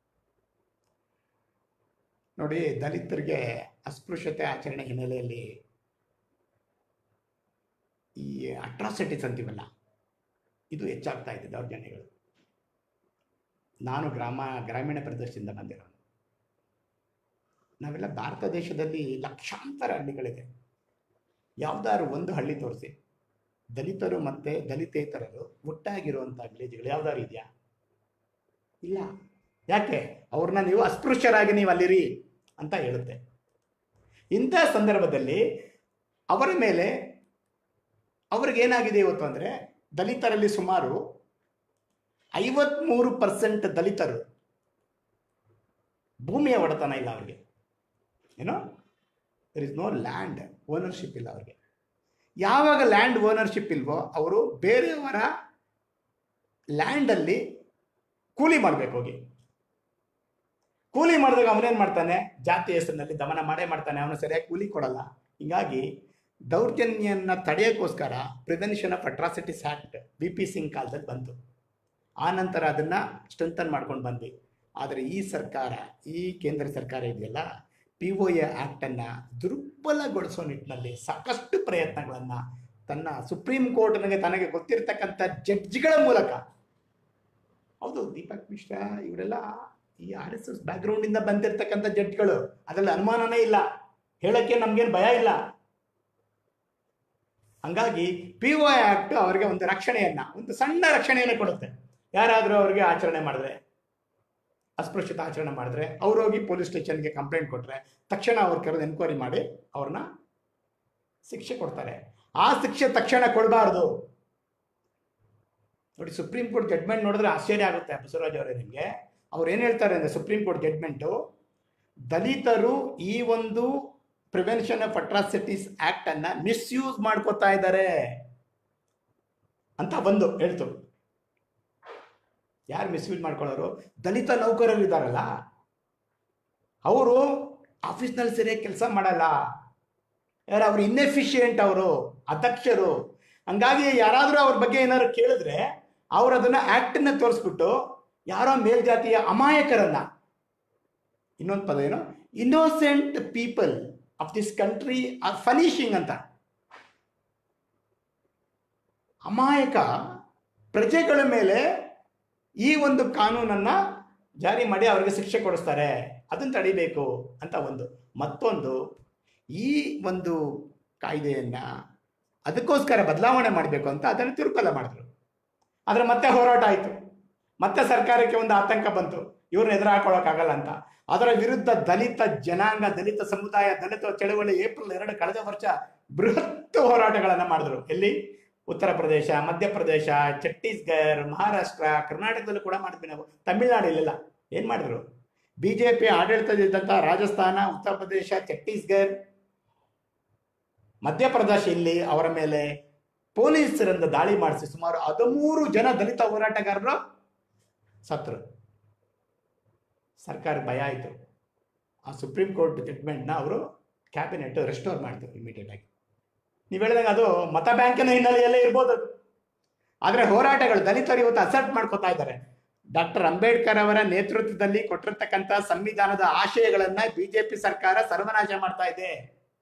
ನೋಡಿ ದಲಿತರಿಗೆ ಅಸ್ಪೃಶ್ಯತೆ ಆಚರಣೆ ಹಿನ್ನೆಲೆಯಲ್ಲಿ ಈ ಅಟ್ರಾಸಿಟೀಸ್ ಅಂತೀವಲ್ಲ ಇದು ಹೆಚ್ಚಾಗ್ತಾ ಇದೆ ದೌರ್ಜನ್ಯಗಳು ನಾನು ಗ್ರಾಮ ಗ್ರಾಮೀಣ ಪ್ರದೇಶದಿಂದ ಬಂದಿರೋನು ನಾವೆಲ್ಲ ಭಾರತ ದೇಶದಲ್ಲಿ ಲಕ್ಷಾಂತರ ಹಳ್ಳಿಗಳಿದೆ ಯಾವ್ದಾದ್ರು ಒಂದು ಹಳ್ಳಿ ತೋರಿಸಿ ದಲಿತರು ಮತ್ತು ದಲಿತೇತರರು ಒಟ್ಟಾಗಿರುವಂಥ ವಿಲೇಜ್ಗಳು ಯಾವ್ದಾದ್ರು ಇದೆಯಾ ಇಲ್ಲ ಯಾಕೆ ಅವ್ರನ್ನ ನೀವು ಅಸ್ಪೃಶ್ಯರಾಗಿ ನೀವು ಅಲ್ಲಿರಿ ಅಂತ ಹೇಳುತ್ತೆ ಇಂಥ ಸಂದರ್ಭದಲ್ಲಿ ಅವರ ಮೇಲೆ ಅವ್ರಿಗೇನಾಗಿದೆ ಇವತ್ತು ಅಂದರೆ ದಲಿತರಲ್ಲಿ ಸುಮಾರು ಐವತ್ಮೂರು ಪರ್ಸೆಂಟ್ ದಲಿತರು ಭೂಮಿಯ ಒಡೆತನ ಇಲ್ಲ ಅವ್ರಿಗೆ ಏನೋ there is no land ownership ಇಲ್ಲ ಅವ್ರಿಗೆ ಯಾವಾಗ ಲ್ಯಾಂಡ್ ಓನರ್ಶಿಪ್ ಇಲ್ವೋ ಅವರು ಬೇರೆಯವರ ಲ್ಯಾಂಡಲ್ಲಿ ಕೂಲಿ ಮಾಡಬೇಕು ಹೋಗಿ ಕೂಲಿ ಮಾಡಿದಾಗ ಅವನೇನು ಮಾಡ್ತಾನೆ ಜಾತಿ ಹೆಸರಿನಲ್ಲಿ ದಮನ ಮಾಡೇ ಮಾಡ್ತಾನೆ ಅವನು ಸರಿಯಾಗಿ ಕೂಲಿ ಕೊಡಲ್ಲ ಹೀಗಾಗಿ ದೌರ್ಜನ್ಯನ ತಡೆಯೋಕ್ಕೋಸ್ಕರ prevention of atrocities act B P Singh ಕಾಲದಲ್ಲಿ ಬಂತು ಆ ನಂತರ ಅದನ್ನು ಸ್ಟ್ರೆಂಥನ್ ಮಾಡ್ಕೊಂಡು ಬಂದ್ವಿ ಆದರೆ ಈ ಸರ್ಕಾರ ಈ ಕೇಂದ್ರ ಸರ್ಕಾರ ಇದೆಯಲ್ಲ ಪಿ ಒ ಎ ಆ್ಯಕ್ಟನ್ನು ದುರ್ಬಲಗೊಳಿಸೋ ನಿಟ್ಟಿನಲ್ಲಿ ಸಾಕಷ್ಟು ಪ್ರಯತ್ನಗಳನ್ನು ತನ್ನ ಸುಪ್ರೀಂ ಕೋರ್ಟ್ನಿಗೆ ತನಗೆ ಗೊತ್ತಿರತಕ್ಕಂಥ ಜಡ್ಜ್ಗಳ ಮೂಲಕ ಹೌದು ದೀಪಕ್ ಮಿಶ್ರಾ ಇವರೆಲ್ಲ ಈ ಆರ್ ಎಸ್ ಎಸ್ ಬ್ಯಾಕ್ಗ್ರೌಂಡಿಂದ ಬಂದಿರತಕ್ಕಂಥ ಜಡ್ಜ್ಗಳು ಅದರಲ್ಲಿ ಅನುಮಾನನೇ ಇಲ್ಲ ಹೇಳಕ್ಕೆ ನಮ್ಗೇನು ಭಯ ಇಲ್ಲ ಹಂಗಾಗಿ ಪಿ ಒ ಆಕ್ಟ್ ಅವರಿಗೆ ಒಂದು ರಕ್ಷಣೆಯನ್ನ ಒಂದು ಸಣ್ಣ ರಕ್ಷಣೆಯನ್ನು ಕೊಡುತ್ತೆ ಯಾರಾದರೂ ಅವರಿಗೆ ಆಚರಣೆ ಮಾಡಿದ್ರೆ ಅಸ್ಪೃಶ್ಯತೆ ಆಚರಣೆ ಮಾಡಿದ್ರೆ ಅವ್ರು ಹೋಗಿ ಪೊಲೀಸ್ ಸ್ಟೇಷನ್ಗೆ ಕಂಪ್ಲೇಂಟ್ ಕೊಟ್ಟರೆ ತಕ್ಷಣ ಅವ್ರು ಕರೆದು ಎನ್ಕ್ವೈರಿ ಮಾಡಿ ಅವ್ರನ್ನ ಶಿಕ್ಷೆ ಕೊಡ್ತಾರೆ ಆ ಶಿಕ್ಷೆ ತಕ್ಷಣ ಕೊಡಬಾರ್ದು ನೋಡಿ ಸುಪ್ರೀಂ ಕೋರ್ಟ್ ಜಡ್ಮೆಂಟ್ ನೋಡಿದ್ರೆ ಆಶ್ಚರ್ಯ ಆಗುತ್ತೆ ಬಸವರಾಜ್ ಅವರೇ ನಿಮಗೆ ಅವ್ರು ಏನು ಹೇಳ್ತಾರೆ ಅಂದರೆ ಸುಪ್ರೀಂ ಕೋರ್ಟ್ ಜಡ್ಮೆಂಟು ದಲಿತರು ಈ ಒಂದು ಪ್ರಿವೆನ್ಷನ್ ಆಫ್ ಅಟ್ರಾಸಿಟೀಸ್ ಆಕ್ಟ್ ಅನ್ನ ಮಿಸ್ಯೂಸ್ ಮಾಡ್ಕೋತಾ ಇದ್ದಾರೆ ಅಂತ ಒಂದು ಹೇಳ್ತು ಯಾರು ಮಿಸ್ಯೂಸ್ ಮಾಡ್ಕೊಳ್ಳೋರು ದಲಿತ ನೌಕರರು ಇದ್ದಾರಲ್ಲ ಅವರು ಆಫೀಸ್ನಲ್ಲಿ ಸರಿಯಾಗಿ ಕೆಲಸ ಮಾಡಲ್ಲ ಯಾರು ಅವ್ರು ಇನ್ನೆಫಿಷಿಯೆಂಟ್ ಅವರು ಅದಕ್ಷರು ಹಂಗಾಗಿ ಯಾರಾದರೂ ಅವ್ರ ಬಗ್ಗೆ ಏನಾದ್ರು ಕೇಳಿದ್ರೆ ಅವ್ರು ಅದನ್ನ ಆಕ್ಟನ್ನ ತೋರಿಸ್ಬಿಟ್ಟು ಯಾರೋ ಮೇಲ್ಜಾತಿಯ ಅಮಾಯಕರನ್ನ ಇನ್ನೊಂದು ಪದ ಏನು innocent people of this country are punishing ಅಂತ ಅಮಾಯಕ ಪ್ರಜೆಗಳ ಮೇಲೆ ಈ ಒಂದು ಕಾನೂನನ್ನ ಜಾರಿ ಮಾಡಿ ಅವರಿಗೆ ಶಿಕ್ಷೆ ಕೊಡಿಸ್ತಾರೆ ಅದನ್ನು ತಡಿಬೇಕು ಅಂತ ಒಂದು ಮತ್ತೊಂದು ಈ ಒಂದು ಕಾಯ್ದೆಯನ್ನ ಅದಕ್ಕೋಸ್ಕರ ಬದಲಾವಣೆ ಮಾಡಬೇಕು ಅಂತ ಅದನ್ನು ತಿರುಪಲ್ಲ ಮಾಡಿದ್ರು ಆದರೆ ಮತ್ತೆ ಹೋರಾಟ ಆಯಿತು ಮತ್ತೆ ಸರ್ಕಾರಕ್ಕೆ ಒಂದು ಆತಂಕ ಬಂತು ಇವ್ರನ್ನ ಎದುರು ಹಾಕೊಳ್ಳೋಕ್ಕಾಗಲ್ಲ ಅಂತ ಅದರ ವಿರುದ್ಧ ದಲಿತ ಜನಾಂಗ ದಲಿತ ಸಮುದಾಯ ದಲಿತ ಚಳವಳಿ ಏಪ್ರಿಲ್ ಎರಡು ಕಳೆದ ವರ್ಷ ಬೃಹತ್ ಹೋರಾಟಗಳನ್ನು ಮಾಡಿದ್ರು ಎಲ್ಲಿ ಉತ್ತರ ಪ್ರದೇಶ ಮಧ್ಯಪ್ರದೇಶ ಛತ್ತೀಸ್ಗಢ ಮಹಾರಾಷ್ಟ್ರ ಕರ್ನಾಟಕದಲ್ಲೂ ಕೂಡ ಮಾಡಿದ್ವಿ ನಾವು ತಮಿಳುನಾಡು ಇಲ್ಲೆಲ್ಲ ಏನ್ ಮಾಡಿದ್ರು ಬಿಜೆಪಿ ಆಡಳಿತದಿದ್ದಂಥ ರಾಜಸ್ಥಾನ ಉತ್ತರ ಪ್ರದೇಶ ಛತ್ತೀಸ್ಗಢ ಮಧ್ಯಪ್ರದೇಶ ಇಲ್ಲಿ ಅವರ ಮೇಲೆ ಪೊಲೀಸರಿಂದ ದಾಳಿ ಮಾಡಿಸಿ ಸುಮಾರು ಹದಿಮೂರು ಜನ ದಲಿತ ಹೋರಾಟಗಾರರು ಸತ್ರು ಸರ್ಕಾರ ಭಯ ಆಯಿತು ಆ ಸುಪ್ರೀಂ ಕೋರ್ಟ್ ಜಡ್ಮೆಂಟ್ನ ಅವರು ಕ್ಯಾಬಿನೆಟ್ ರೆಸ್ಟೋರ್ ಮಾಡ್ತಾರೆ ಇಮಿಡಿಯೇಟ್ ಆಗಿ ನೀವು ಹೇಳಿದಾಗ ಅದು ಮತ ಬ್ಯಾಂಕಿನ ಹಿನ್ನೆಲೆಯಲ್ಲೇ ಇರ್ಬೋದು ಅದು ಆದರೆ ಹೋರಾಟಗಳು ದಲಿತರು ಇವತ್ತು ಅಸೆಪ್ಟ್ ಮಾಡ್ಕೋತಾ ಇದ್ದಾರೆ ಡಾಕ್ಟರ್ ಅಂಬೇಡ್ಕರ್ ಅವರ ನೇತೃತ್ವದಲ್ಲಿ ಕೊಟ್ಟಿರ್ತಕ್ಕಂಥ ಸಂವಿಧಾನದ ಆಶಯಗಳನ್ನ ಬಿಜೆಪಿ ಸರ್ಕಾರ ಸರ್ವನಾಶ ಮಾಡ್ತಾ ಇದೆ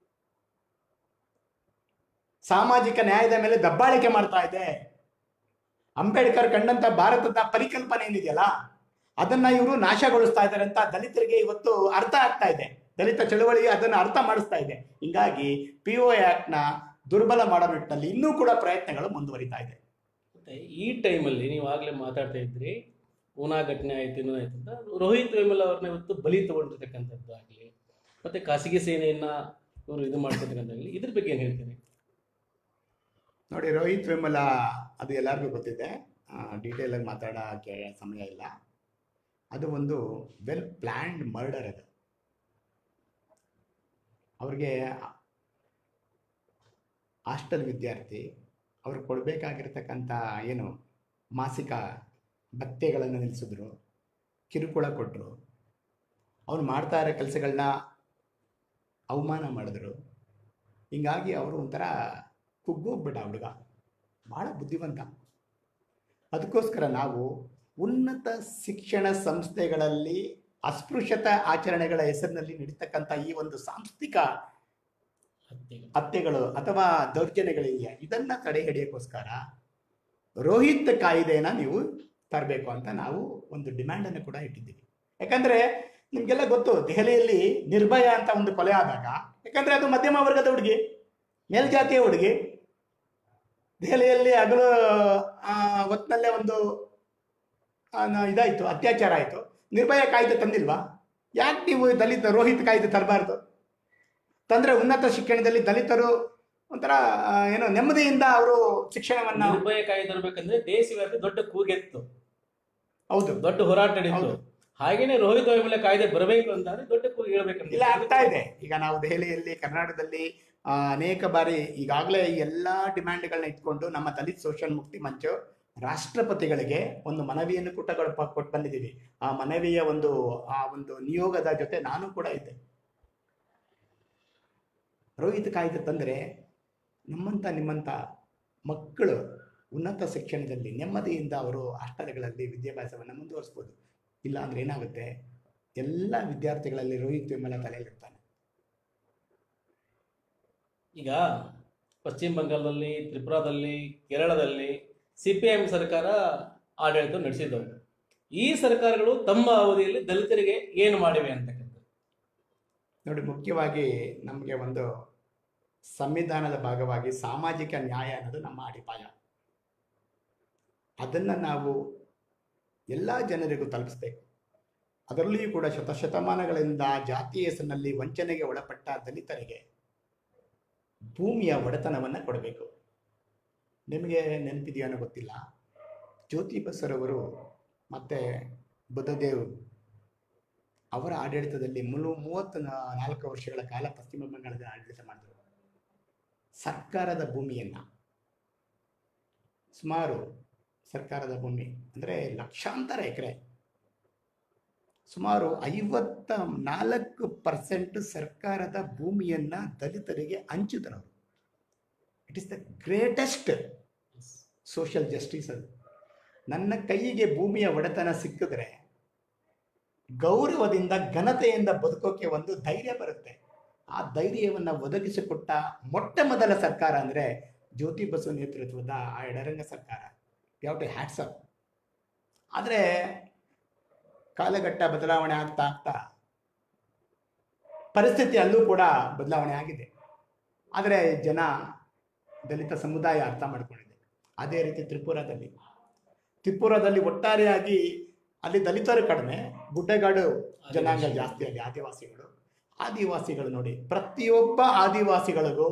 ಸಾಮಾಜಿಕ ನ್ಯಾಯದ ಮೇಲೆ ದಬ್ಬಾಳಿಕೆ ಮಾಡ್ತಾ ಇದೆ ಅಂಬೇಡ್ಕರ್ ಕಂಡಂತ ಭಾರತದ ಪರಿಕಲ್ಪನೆ ಏನಿದೆಯಲ್ಲ ಅದನ್ನ ಇವರು ನಾಶಗೊಳಿಸ್ತಾ ಇದ್ದಾರೆ ಅಂತ ದಲಿತರಿಗೆ ಇವತ್ತು ಅರ್ಥ ಆಗ್ತಾ ಇದೆ ದಲಿತ ಚಳವಳಿಗೆ ಅದನ್ನ ಅರ್ಥ ಮಾಡಿಸ್ತಾ ಇದೆ ಹಿಂಗಾಗಿ ಪಿ ಒ ನ ದುರ್ಬಲ ಮಾಡೋ ನಿಟ್ಟಿನಲ್ಲಿ ಇನ್ನೂ ಕೂಡ ಪ್ರಯತ್ನಗಳು ಮುಂದುವರಿತಾ ಇದೆ ಮತ್ತೆ ಈ ಟೈಮಲ್ಲಿ ನೀವು ಆಗ್ಲೇ ಮಾತಾಡ್ತಾ ಇದ್ರಿ ಪೂನಾ ಘಟನೆ ಆಯ್ತು ಇನ್ನೂ ಆಯ್ತು ಅಂತ ರೋಹಿತ್ ವೇಮಲ್ ಅವ್ರನ್ನ ಇವತ್ತು ಬಲಿ ತಗೊಂಡಿರ್ತಕ್ಕಂಥದ್ದು ಆಗಲಿ ಮತ್ತೆ ಖಾಸಗಿ ಸೇನೆಯನ್ನ ಇವರು ಇದು ಮಾಡ್ಕೊತಕ್ಕಂಥಾಗಲಿ ಇದ್ರ ಬಗ್ಗೆ ಏನು ಹೇಳ್ತೀರಿ ನೋಡಿ ರೋಹಿತ್ ವೇಮಲ ಅದು ಎಲ್ಲರಿಗೂ ಗೊತ್ತಿದೆ ಡೀಟೇಲ್ ಆಗಿ ಮಾತಾಡೋಕ್ಕೆ ಸಮಯ ಇಲ್ಲ ಅದು ಒಂದು ವೆಲ್ ಪ್ಲ್ಯಾಂಡ್ ಮರ್ಡರ್ ಅದು ಅವ್ರಿಗೆ ಹಾಸ್ಟೆಲ್ ವಿದ್ಯಾರ್ಥಿ ಅವ್ರು ಕೊಡಬೇಕಾಗಿರ್ತಕ್ಕಂಥ ಏನು ಮಾಸಿಕ ಭತ್ಯೆಗಳನ್ನು ನಿಲ್ಲಿಸಿದ್ರು ಕಿರುಕುಳ ಕೊಟ್ಟರು ಅವ್ನು ಮಾಡ್ತಾ ಇರೋ ಕೆಲಸಗಳನ್ನ ಅವಮಾನ ಮಾಡಿದ್ರು ಹಿಂಗಾಗಿ ಅವರು ಒಂಥರ ಕುಗ್ಗೋಗ್ಬಿಟ್ಟ ಹುಡುಗ ಭಾಳ ಬುದ್ಧಿವಂತ ಅದಕ್ಕೋಸ್ಕರ ನಾವು ಉನ್ನತ ಶಿಕ್ಷಣ ಸಂಸ್ಥೆಗಳಲ್ಲಿ ಅಸ್ಪೃಶ್ಯತಾ ಆಚರಣೆಗಳ ಹೆಸರಿನಲ್ಲಿ ನಡೀತಕ್ಕಂಥ ಈ ಒಂದು ಸಾಂಸ್ಥಿಕ ಹತ್ಯೆಗಳು ಹತ್ಯೆಗಳು ಅಥವಾ ದೌರ್ಜನ್ಯಗಳಿದೆಯಾ ಇದನ್ನ ತಡೆ ಹಿಡಿಯೋಕ್ಕೋಸ್ಕರ ರೋಹಿತ್ ಕಾಯ್ದೆನ ನೀವು ತರಬೇಕು ಅಂತ ನಾವು ಒಂದು ಡಿಮ್ಯಾಂಡನ್ನು ಕೂಡ ಇಟ್ಟಿದ್ದೀವಿ ಯಾಕಂದ್ರೆ ನಿಮಗೆಲ್ಲ ಗೊತ್ತು ದೆಹಲಿಯಲ್ಲಿ ನಿರ್ಭಯ ಅಂತ ಒಂದು ಕೊಲೆ ಆದಾಗ ಯಾಕಂದ್ರೆ ಅದು ಮಧ್ಯಮ ವರ್ಗದ ಹುಡುಗಿ ಮೇಲ್ಜಾತಿಯ ಹುಡುಗಿ ದೆಹಲಿಯಲ್ಲಿ ಹಗಲು ಆ, ಹೊತ್ನಲ್ಲೇ ಒಂದು ಆ, ನ- ಇದಾಯ್ತು ಅತ್ಯಾಚಾರ ಆಯಿತು ನಿರ್ಭಯ ಕಾಯ್ದೆ ತಂದಿಲ್ವಾ ಯಾಕೆ ನೀವು ದಲಿತ ರೋಹಿತ್ ಕಾಯ್ದೆ ತರಬಾರ್ದು ತಂದ್ರೆ ಉನ್ನತ ಶಿಕ್ಷಣದಲ್ಲಿ ದಲಿತರು ಒಂಥರ ಆ, ಏನೋ ನೆಮ್ಮದಿಯಿಂದ ಅವರು ಶಿಕ್ಷಣವನ್ನ ನಿರ್ಭಯ ಕಾಯ್ದೆ ತರಬೇಕಂದ್ರೆ ದೇಶವ್ಯಾಪಿ ದೊಡ್ಡ ಕೂಗೆತ್ತು ಹೌದು ದೊಡ್ಡ ಹೋರಾಟ ನಡೀತು ಹೌದು. ಹಾಗೇನೆ ರೋಹಿತ್ ವೇಮಲ ಕಾಯ್ದೆ ಬರಬೇಕು ಅಂತಂದ್ರೆ ದೊಡ್ಡ ಕೂಗು ಇಲ್ಲ ಹೇಳ್ಬೇಕಂತ ಆಗ್ತಾ ಇದೆ ಈಗ ನಾವು ದೆಹಲಿಯಲ್ಲಿ ಕರ್ನಾಟಕದಲ್ಲಿ ಆ, ಅನೇಕ ಬಾರಿ ಈಗಾಗಲೇ ಈ ಎಲ್ಲಾ ಡಿಮ್ಯಾಂಡ್ಗಳನ್ನ ಇಟ್ಕೊಂಡು ನಮ್ಮ ದಲಿತ್ ಸೋಷಿಯಲ್ ಮುಕ್ತಿ ಮಂಚು ರಾಷ್ಟ್ರಪತಿಗಳಿಗೆ ಒಂದು ಮನವಿಯನ್ನು ಕೂಡ ಕೊಟ್ಟು ಬಂದಿದ್ದೀವಿ ಆ ಮನವಿಯ ಒಂದು ಆ ಒಂದು ನಿಯೋಗದ ಜೊತೆ ನಾನು ಕೂಡ ಇದ್ದೆ ರೋಹಿತ್ ಕಾಯ್ದೆ ತಂದರೆ ನಮ್ಮಂಥ ನಿಮ್ಮಂಥ ಮಕ್ಕಳು ಉನ್ನತ ಶಿಕ್ಷಣದಲ್ಲಿ ನೆಮ್ಮದಿಯಿಂದ ಅವರು ಹಾಸ್ಟೆಲ್ಗಳಲ್ಲಿ ವಿದ್ಯಾಭ್ಯಾಸವನ್ನು ಮುಂದುವರಿಸ್ಬೋದು ಇಲ್ಲ ಅಂದ್ರೆ ಏನಾಗುತ್ತೆ ಎಲ್ಲ ವಿದ್ಯಾರ್ಥಿಗಳಲ್ಲಿ ರೋಹಿತ್ ವಿಮಲ ತಲೆಯಲ್ಲಿರ್ತಾನೆ ಈಗ ಪಶ್ಚಿಮ ಬಂಗಾಳದಲ್ಲಿ ತ್ರಿಪುರಾದಲ್ಲಿ ಕೇರಳದಲ್ಲಿ ಸಿ ಪಿ ಎಂ ಸರ್ಕಾರ ಆಡಳಿತ ನಡೆಸಿದ್ದವು ಈ ಸರ್ಕಾರಗಳು ತಮ್ಮ ಅವಧಿಯಲ್ಲಿ ದಲಿತರಿಗೆ ಏನು ಮಾಡಿವೆ ಅಂತಕ್ಕಂಥದ್ದು ನೋಡಿ ಮುಖ್ಯವಾಗಿ ನಮಗೆ ಒಂದು ಸಂವಿಧಾನದ ಭಾಗವಾಗಿ ಸಾಮಾಜಿಕ ನ್ಯಾಯ ಅನ್ನೋದು ನಮ್ಮ ಅಡಿಪಾಯ ಅದನ್ನು ನಾವು ಎಲ್ಲ ಜನರಿಗೂ ತಲುಪಿಸ್ಬೇಕು ಅದರಲ್ಲಿಯೂ ಕೂಡ ಶತಶತಮಾನಗಳಿಂದ ಜಾತಿ ಹೆಸರಿನಲ್ಲಿ ವಂಚನೆಗೆ ಒಳಪಟ್ಟ ದಲಿತರಿಗೆ ಭೂಮಿಯ ಒಡೆತನವನ್ನು ಕೊಡಬೇಕು ನಿಮಗೆ ನೆನಪಿದೆಯೋ ಅನ್ನೋ ಗೊತ್ತಿಲ್ಲ ಜ್ಯೋತಿ ಬಸರವರು ಮತ್ತು ಬುದ್ಧದೇವ್ ಅವರ ಆಡಳಿತದಲ್ಲಿ ಮುಲು ಮೂವತ್ತು ನಾ- ನಾಲ್ಕು ವರ್ಷಗಳ ಕಾಲ ಪಶ್ಚಿಮ ಬಂಗಾಳದ ಆಡಳಿತ ಮಾಡಿದರು ಸರ್ಕಾರದ ಭೂಮಿಯನ್ನ ಸುಮಾರು ಸರ್ಕಾರದ ಭೂಮಿ ಅಂದರೆ ಲಕ್ಷಾಂತರ ಎಕರೆ ಸುಮಾರು ಐವತ್ತ ನಾಲ್ಕು ಪರ್ಸೆಂಟ್ ಸರ್ಕಾರದ ಭೂಮಿಯನ್ನ ದಲಿತರಿಗೆ ಹಂಚಿದ್ರು it is the greatest social justice ಅದು ನನ್ನ ಕೈಗೆ ಭೂಮಿಯ ಒಡೆತನ ಸಿಕ್ಕಿದ್ರೆ ಗೌರವದಿಂದ ಘನತೆಯಿಂದ ಬದುಕೋಕೆ ಒಂದು ಧೈರ್ಯ ಬರುತ್ತೆ ಆ ಧೈರ್ಯವನ್ನು ಒದಗಿಸಿಕೊಟ್ಟ ಮೊಟ್ಟ ಮೊದಲ ಸರ್ಕಾರ ಅಂದರೆ ಜ್ಯೋತಿ ಬಸು ನೇತೃತ್ವದ ಆ ಎಡರಂಗ ಸರ್ಕಾರ ಯಾವ ಟು ಹ್ಯಾಟ್ಸ್ ಅಪ್ ಆದರೆ ಕಾಲಘಟ್ಟ ಬದಲಾವಣೆ ಆಗ್ತಾ ಆಗ್ತಾ ಪರಿಸ್ಥಿತಿ ಅಲ್ಲೂ ಕೂಡ ಬದಲಾವಣೆ ಆಗಿದೆ ಆದರೆ ಜನ ದಲಿತ ಸಮುದಾಯ ಅರ್ಥ ಮಾಡ್ಕೊಂಡಿದೆ ಅದೇ ರೀತಿ ತ್ರಿಪುರಾದಲ್ಲಿ ತ್ರಿಪುರಾದಲ್ಲಿ ಒಟ್ಟಾರೆಯಾಗಿ ಅಲ್ಲಿ ದಲಿತರು ಕಡಿಮೆ ಗುಡ್ಡಗಾಡು ಜನಾಂಗ ಜಾಸ್ತಿ ಅಲ್ಲಿ ಆದಿವಾಸಿಗಳು ಆದಿವಾಸಿಗಳು ನೋಡಿ ಪ್ರತಿಯೊಬ್ಬ ಆದಿವಾಸಿಗಳಿಗೂ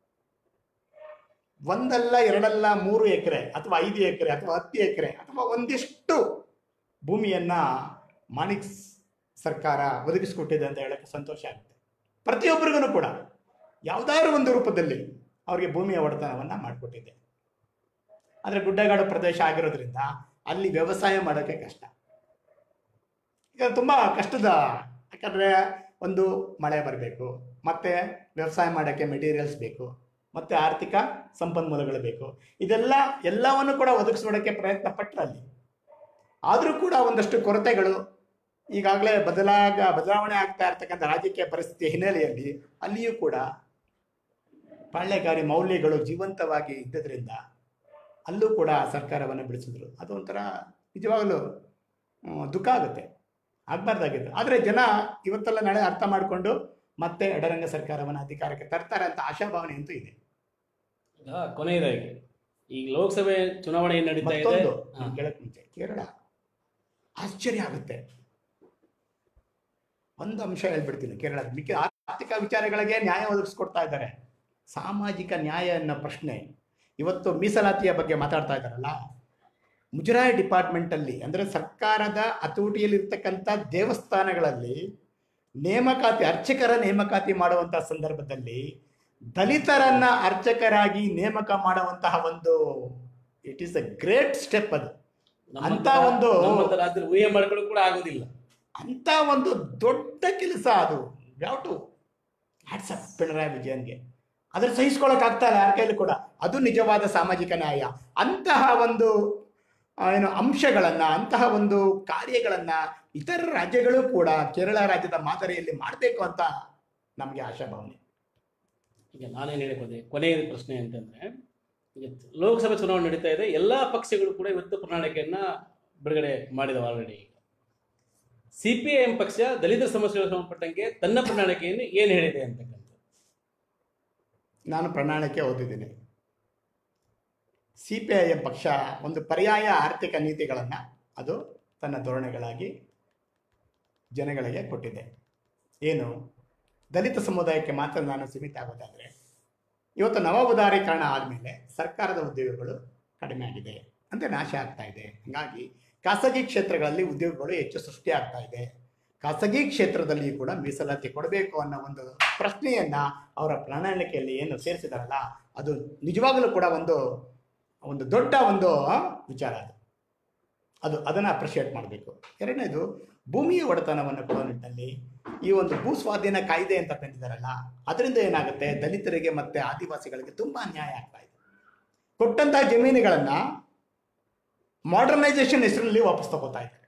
ಒಂದಲ್ಲ ಎರಡಲ್ಲ ಮೂರು ಎಕರೆ ಅಥವಾ ಐದು ಎಕರೆ ಅಥವಾ ಹತ್ತು ಎಕರೆ ಅಥವಾ ಒಂದಿಷ್ಟು ಭೂಮಿಯನ್ನ ಮಾಣಿಕ್ ಸರ್ಕಾರ ಒದಗಿಸಿಕೊಟ್ಟಿದೆ ಅಂತ ಹೇಳಕ್ಕೆ ಸಂತೋಷ ಆಗುತ್ತೆ ಪ್ರತಿಯೊಬ್ಬರಿಗೂ ಕೂಡ ಯಾವುದಾದ್ರು ಒಂದು ರೂಪದಲ್ಲಿ ಅವರಿಗೆ ಭೂಮಿಯ ಒಡೆತನವನ್ನ ಮಾಡಿಕೊಟ್ಟಿದೆ ಆದರೆ ಗುಡ್ಡಗಾಡು ಪ್ರದೇಶ ಆಗಿರೋದ್ರಿಂದ ಅಲ್ಲಿ ವ್ಯವಸಾಯ ಮಾಡೋಕ್ಕೆ ಕಷ್ಟ ಈಗ ತುಂಬ ಕಷ್ಟದ ಯಾಕಂದರೆ ಒಂದು ಮಳೆ ಬರಬೇಕು ಮತ್ತೆ ವ್ಯವಸಾಯ ಮಾಡೋಕ್ಕೆ ಮೆಟೀರಿಯಲ್ಸ್ ಬೇಕು ಮತ್ತೆ ಆರ್ಥಿಕ ಸಂಪನ್ಮೂಲಗಳು ಬೇಕು ಇದೆಲ್ಲ ಎಲ್ಲವನ್ನು ಕೂಡ ಒದಗಿಸ್ಕೊಡೋಕ್ಕೆ ಪ್ರಯತ್ನ ಪಟ್ಟರು ಅಲ್ಲಿ ಆದರೂ ಕೂಡ ಒಂದಷ್ಟು ಕೊರತೆಗಳು ಈಗಾಗಲೇ ಬದಲಾಗ ಬದಲಾವಣೆ ಆಗ್ತಾ ಇರ್ತಕ್ಕಂಥ ರಾಜಕೀಯ ಪರಿಸ್ಥಿತಿ ಹಿನ್ನೆಲೆಯಲ್ಲಿ ಅಲ್ಲಿಯೂ ಕೂಡ ಪಾಳ್ಯಗಾರಿ ಮೌಲ್ಯಗಳು ಜೀವಂತವಾಗಿ ಇದ್ದದ್ರಿಂದ ಅಲ್ಲೂ ಕೂಡ ಸರ್ಕಾರವನ್ನು ಬಿಡಿಸಿದ್ರು ಅದು ಒಂಥರ ನಿಜವಾಗಲೂ ಹ್ಮ್, ದುಃಖ ಆಗುತ್ತೆ ಆಗಬಾರ್ದಾಗಿತ್ತು ಆದರೆ ಜನ ಇವತ್ತೆಲ್ಲ ನಾಳೆ ಅರ್ಥ ಮಾಡಿಕೊಂಡು ಮತ್ತೆ ಎಡರಂಗ ಸರ್ಕಾರವನ್ನು ಅಧಿಕಾರಕ್ಕೆ ತರ್ತಾರೆ ಅಂತ ಆಶಾಭಾವನೆ ಅಂತೂ ಇದೆ ಈಗ ಕೊನೆಯದಾಗಿ ಈಗ ಲೋಕಸಭೆ ಚುನಾವಣೆ ಏನ್ ನಡೀತಾ ಇದೆ ಮತ್ತೊಂದು ಹಾ. ನಾನು ಕೇಳಕ್ ಮುಂಚೆ ಕೇರಳ ಆಶ್ಚರ್ಯ ಆಗುತ್ತೆ ಒಂದು ಅಂಶ ಹೇಳ್ಬಿಡ್ತೀನಿ ಕೇರಳದ ಮಿಕ್ಕ ಆರ್ಥಿಕ ವಿಚಾರಗಳಿಗೆ ನ್ಯಾಯ ಒದಗಿಸ್ಕೊಡ್ತಾ ಇದ್ದಾರೆ ಸಾಮಾಜಿಕ ನ್ಯಾಯ ಅನ್ನೋ ಪ್ರಶ್ನೆ ಇವತ್ತು ಮೀಸಲಾತಿಯ ಬಗ್ಗೆ ಮಾತಾಡ್ತಾ ಇದ್ದಾರಲ್ಲ ಮುಜರಾಯಿ ಡಿಪಾರ್ಟ್ಮೆಂಟಲ್ಲಿ ಅಂದರೆ ಸರ್ಕಾರದ ಹತೋಟಿಯಲ್ಲಿರ್ತಕ್ಕಂಥ ದೇವಸ್ಥಾನಗಳಲ್ಲಿ ನೇಮಕಾತಿ ಅರ್ಚಕರ ನೇಮಕಾತಿ ಮಾಡುವಂಥ ಸಂದರ್ಭದಲ್ಲಿ ದಲಿತರನ್ನ ಅರ್ಚಕರಾಗಿ ನೇಮಕ ಮಾಡುವಂತಹ ಒಂದು it is a great step ಅದು ನಮ್ಮಂತ ಅಂತ ಒಂದು- ನಮ್ಮಂತ ರಾಜ್ಯದಲ್ಲಿ ಊಹೆ ಮಾಡ್ಕೊಳ್ಳೋ ಕೂಡ ಆಗೋದಿಲ್ಲ ಅಂತ ಒಂದು ದೊಡ್ಡ ಕೆಲಸ ಅದು ಯಾವ ಟು ಹ್ಯಾಟ್ಸಪ್ ಪಿಣರಾಯಿ ವಿಜಯನ್ಗೆ ಅದ್ರ ಸಹಿಸ್ಕೊಳಕ್ ಆಗ್ತಾ ಇಲ್ಲ ಯಾರ ಕೈಲೂ ಕೂಡ ಅದು ನಿಜವಾದ ಸಾಮಾಜಿಕ ನ್ಯಾಯ ಅಂತಹ ಒಂದು ಆ, ಏನು ಅಂಶಗಳನ್ನ ಅಂತಹ ಒಂದು ಕಾರ್ಯಗಳನ್ನ ಇತರ ರಾಜ್ಯಗಳು ಕೂಡ ಕೇರಳ ರಾಜ್ಯದ ಮಾದರಿಯಲ್ಲಿ ಮಾಡಬೇಕು ಅಂತ ನಮಗೆ ಆಶಾಭಾವನೆ ಈಗ ನಾನೇನು ಹೇಳಿಕೊಂಡೆ ಕೊನೆಯ ಪ್ರಶ್ನೆ ಅಂತಂದ್ರೆ ಈಗ ಲೋಕಸಭೆ ಚುನಾವಣೆ ನಡೀತಾ ಇದೆ ಎಲ್ಲಾ ಪಕ್ಷಗಳು ಕೂಡ ಇವತ್ತು ಪ್ರಣಾಳಿಕೆಯನ್ನ ಬಿಡುಗಡೆ ಮಾಡಿದವು already C P I M ಪಕ್ಷ ದಲಿತ ಸಮಸ್ಯೆಗಳಿಗೆ ಸಂಬಂಧಪಟ್ಟಂಗೆ ತನ್ನ ಪ್ರಣಾಳಿಕೆಯನ್ನು ಏನು ಹೇಳಿದೆ ಅಂತಕ್ಕಂಥ ನಾನು ಪ್ರಣಾಳಿಕೆ ಓದಿದ್ದೀನಿ ಸಿ ಪಿ ಐ ಎಂ ಪಕ್ಷ ಒಂದು ಪರ್ಯಾಯ ಆರ್ಥಿಕ ನೀತಿಗಳನ್ನು ಅದು ತನ್ನ ಧೋರಣೆಗಳಾಗಿ ಜನಗಳಿಗೆ ಕೊಟ್ಟಿದೆ ಏನು ದಲಿತ ಸಮುದಾಯಕ್ಕೆ ಮಾತ್ರ ನಾನು ಸೀಮಿತ ಆಗೋದಾದರೆ ಇವತ್ತು ನವ ಉದಾರೀಕರಣ ಆದಮೇಲೆ ಸರ್ಕಾರದ ಉದ್ಯೋಗಗಳು ಕಡಿಮೆ ಆಗಿದೆ ಅಂದರೆ ನಾಶ ಆಗ್ತಾ ಇದೆ ಹಾಗಾಗಿ ಖಾಸಗಿ ಕ್ಷೇತ್ರಗಳಲ್ಲಿ ಉದ್ಯೋಗಗಳು ಹೆಚ್ಚು ಸೃಷ್ಟಿ ಆಗ್ತಾ ಇದೆ ಖಾಸಗಿ ಕ್ಷೇತ್ರದಲ್ಲಿ ಕೂಡ ಮೀಸಲಾತಿ ಕೊಡಬೇಕು ಅನ್ನೋ ಒಂದು ಪ್ರಶ್ನೆಯನ್ನ ಅವರ ಪ್ರಣಾಳಿಕೆಯಲ್ಲಿ ಏನು ಸೇರಿಸಿದಾರಲ್ಲ ಅದು ನಿಜವಾಗಲೂ ಕೂಡ ಒಂದು ಒಂದು ದೊಡ್ಡ ಒಂದು ವಿಚಾರ ಅದು ಅದು ಅದನ್ನು ಅಪ್ರಿಷಿಯೇಟ್ ಮಾಡಬೇಕು ಎರಡನೇದು ಭೂಮಿಯ ಒಡೆತನವನ್ನು ಕೊಡೋ ನಿಟ್ಟಿನಲ್ಲಿ ಈ ಒಂದು ಭೂ ಸ್ವಾಧೀನ ಕಾಯ್ದೆ ಅಂತ ತಂದಿದ್ದಾರಲ್ಲ ಅದರಿಂದ ಏನಾಗುತ್ತೆ ದಲಿತರಿಗೆ ಮತ್ತೆ ಆದಿವಾಸಿಗಳಿಗೆ ತುಂಬಾ ಅನ್ಯಾಯ ಆಗ್ತಾ ಇದೆ ಕೊಟ್ಟಂತಹ ಜಮೀನುಗಳನ್ನ ಮಾಡರ್ನೈಸೇಷನ್ ಹೆಸರಲ್ಲಿ ವಾಪಸ್ ತಗೋತಾ ಇದ್ದಾರೆ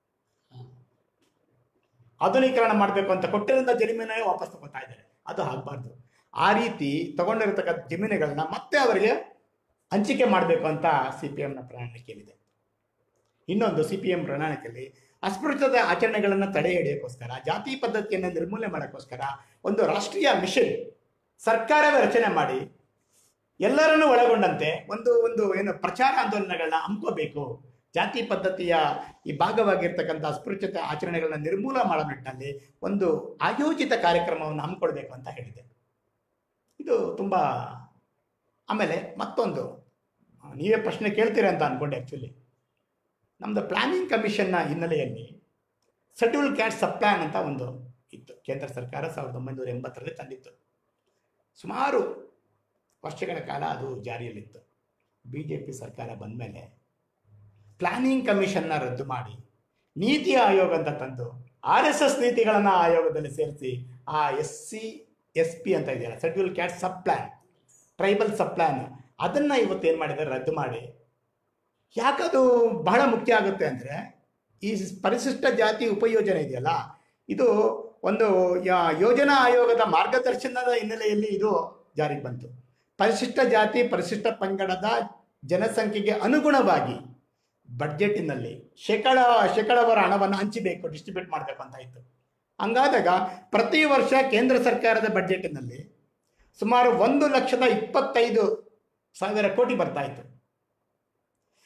ಆಧುನೀಕರಣ ಮಾಡಬೇಕು ಅಂತ ಕೊಟ್ಟಿರೋಂಥ ಜಮೀನೇ ವಾಪಸ್ ತಗೋತಾ ಇದ್ದಾರೆ ಅದು ಆಗಬಾರ್ದು ಆ ರೀತಿ ತಗೊಂಡಿರತಕ್ಕಂಥ ಜಮೀನುಗಳನ್ನ ಮತ್ತೆ ಅವರಿಗೆ ಹಂಚಿಕೆ ಮಾಡಬೇಕು ಅಂತ ಸಿ ಪಿ ಎಮ್ನ ಪ್ರಣಾಳಿಕೆಯಲ್ಲಿದೆ ಇನ್ನೊಂದು ಸಿ ಪಿ ಎಂ ಪ್ರಣಾಳಿಕೆಯಲ್ಲಿ ಅಸ್ಪೃಶ್ಯತೆ ಆಚರಣೆಗಳನ್ನು ತಡೆ ಹಿಡಿಯೋಕ್ಕೋಸ್ಕರ ಜಾತಿ ಪದ್ಧತಿಯನ್ನು ನಿರ್ಮೂಲನೆ ಮಾಡೋಕ್ಕೋಸ್ಕರ ಒಂದು ರಾಷ್ಟ್ರೀಯ ಮಿಷನ್ ಸರ್ಕಾರವೇ ರಚನೆ ಮಾಡಿ ಎಲ್ಲರನ್ನೂ ಒಳಗೊಂಡಂತೆ ಒಂದು ಒಂದು ಏನು ಪ್ರಚಾರ ಆಂದೋಲನಗಳನ್ನ ಹಮ್ಕೋಬೇಕು ಜಾತಿ ಪದ್ಧತಿಯ ಈ ಭಾಗವಾಗಿರ್ತಕ್ಕಂಥ ಅಸ್ಪೃಶ್ಯತೆ ಆಚರಣೆಗಳನ್ನ ನಿರ್ಮೂಲ ಮಾಡೋ ನಿಟ್ಟಿನಲ್ಲಿ ಒಂದು ಆಯೋಜಿತ ಕಾರ್ಯಕ್ರಮವನ್ನು ಹಮ್ಮಿಕೊಳ್ಬೇಕು ಅಂತ ಹೇಳಿದೆ ಇದು ತುಂಬ ಆಮೇಲೆ ಮತ್ತೊಂದು ಆ, ನೀವೇ ಪ್ರಶ್ನೆ ಕೇಳ್ತೀರಾ ಅಂತ ಅನ್ಕೊಂಡೆ ಆ್ಯಕ್ಚುಲಿ ನಮ್ಮದು ಪ್ಲಾನಿಂಗ್ ಕಮಿಷನ್ನ ಹಿನ್ನೆಲೆಯಲ್ಲಿ ಶೆಡ್ಯೂಲ್ ಕ್ಯಾಟ್ ಸಬ್ ಪ್ಲಾನ್ ಅಂತ ಒಂದು ಇತ್ತು ಕೇಂದ್ರ ಸರ್ಕಾರ ಸಾವಿರದ ಒಂಬೈನೂರ ಎಂಬತ್ತರಲ್ಲಿ ತಂದಿತ್ತು ಸುಮಾರು ವರ್ಷಗಳ ಕಾಲ ಅದು ಜಾರಿಯಲ್ಲಿತ್ತು ಬಿ ಜೆ ಪಿ ಸರ್ಕಾರ ಬಂದ ಮೇಲೆ ಪ್ಲಾನಿಂಗ್ ಕಮಿಷನ್ನ ರದ್ದು ಮಾಡಿ ನೀತಿ ಆಯೋಗ ಅಂತ ತಂದು ಆರ್ ಎಸ್ ಎಸ್ ನೀತಿಗಳನ್ನು ಆಯೋಗದಲ್ಲಿ ಸೇರಿಸಿ ಆ ಎಸ್ ಸಿ ಎಸ್ ಪಿ ಅಂತ ಇದೆಯಲ್ಲ schedule caste sub plan tribal sub plan ಅದನ್ನ ಇವತ್ತು ಏನು ಮಾಡಿದ್ದಾರೆ ರದ್ದು ಮಾಡಿ ಯಾಕದು ಬಹಳ ಮುಖ್ಯ ಆಗುತ್ತೆ ಅಂದರೆ ಈ ಪರಿಶಿಷ್ಟ ಜಾತಿ ಉಪಯೋಜನೆ ಇದೆಯಲ್ಲ ಇದು ಒಂದು ಯಾ- ಯೋಜನಾ ಆಯೋಗದ ಮಾರ್ಗದರ್ಶನದ ಹಿನ್ನೆಲೆಯಲ್ಲಿ ಇದು ಜಾರಿಗೆ ಬಂತು ಪರಿಶಿಷ್ಟ ಜಾತಿ ಪರಿಶಿಷ್ಟ ಪಂಗಡದ ಜನಸಂಖ್ಯೆಗೆ ಅನುಗುಣವಾಗಿ ಬಡ್ಜೆಟ್ಟಿನಲ್ಲಿ ಶೇಕಡ ಶೇಕಡವರ ಹಣವನ್ನು ಹಂಚಬೇಕು ಡಿಸ್ಟ್ರಿಬ್ಯೂಟ್ ಮಾಡಬೇಕು ಅಂತ ಇತ್ತು ಹಂಗಾದಾಗ ಪ್ರತಿ ವರ್ಷ ಕೇಂದ್ರ ಸರ್ಕಾರದ ಬಡ್ಜೆಟ್ಟಿನಲ್ಲಿ ಸುಮಾರು ಒಂದು ಲಕ್ಷದ ಇಪ್ಪತ್ತೈದು ಸಾವಿರ ಕೋಟಿ ಬರ್ತಾ ಇತ್ತು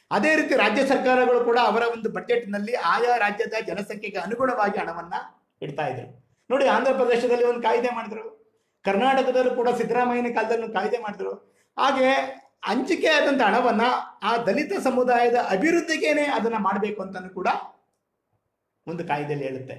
ಅದೇ ರೀತಿ ರಾಜ್ಯ ಸರ್ಕಾರಗಳು ಕೂಡ ಅವರ ಒಂದು ಬಜೆಟ್ನಲ್ಲಿ ಆಯಾ ರಾಜ್ಯದ ಜನಸಂಖ್ಯೆಗೆ ಅನುಗುಣವಾಗಿ ಹಣವನ್ನ ಇಡ್ತಾ ಇದ್ರು ನೋಡಿ ಆಂಧ್ರ ಪ್ರದೇಶದಲ್ಲಿ ಒಂದು ಕಾಯ್ದೆ ಮಾಡಿದ್ರು ಕರ್ನಾಟಕದಲ್ಲೂ ಕೂಡ ಸಿದ್ದರಾಮಯ್ಯನ ಕಾಲದಲ್ಲಿ ಒಂದು ಕಾಯ್ದೆ ಮಾಡಿದ್ರು ಹಾಗೆ ಹಂಚಿಕೆ ಆದಂತ ಹಣವನ್ನ ಆ ದಲಿತ ಸಮುದಾಯದ ಅಭಿವೃದ್ಧಿಗೇನೆ ಅದನ್ನ ಮಾಡಬೇಕು ಅಂತಾನು ಕೂಡ ಒಂದು ಕಾಯ್ದೆಯಲ್ಲಿ ಹೇಳುತ್ತೆ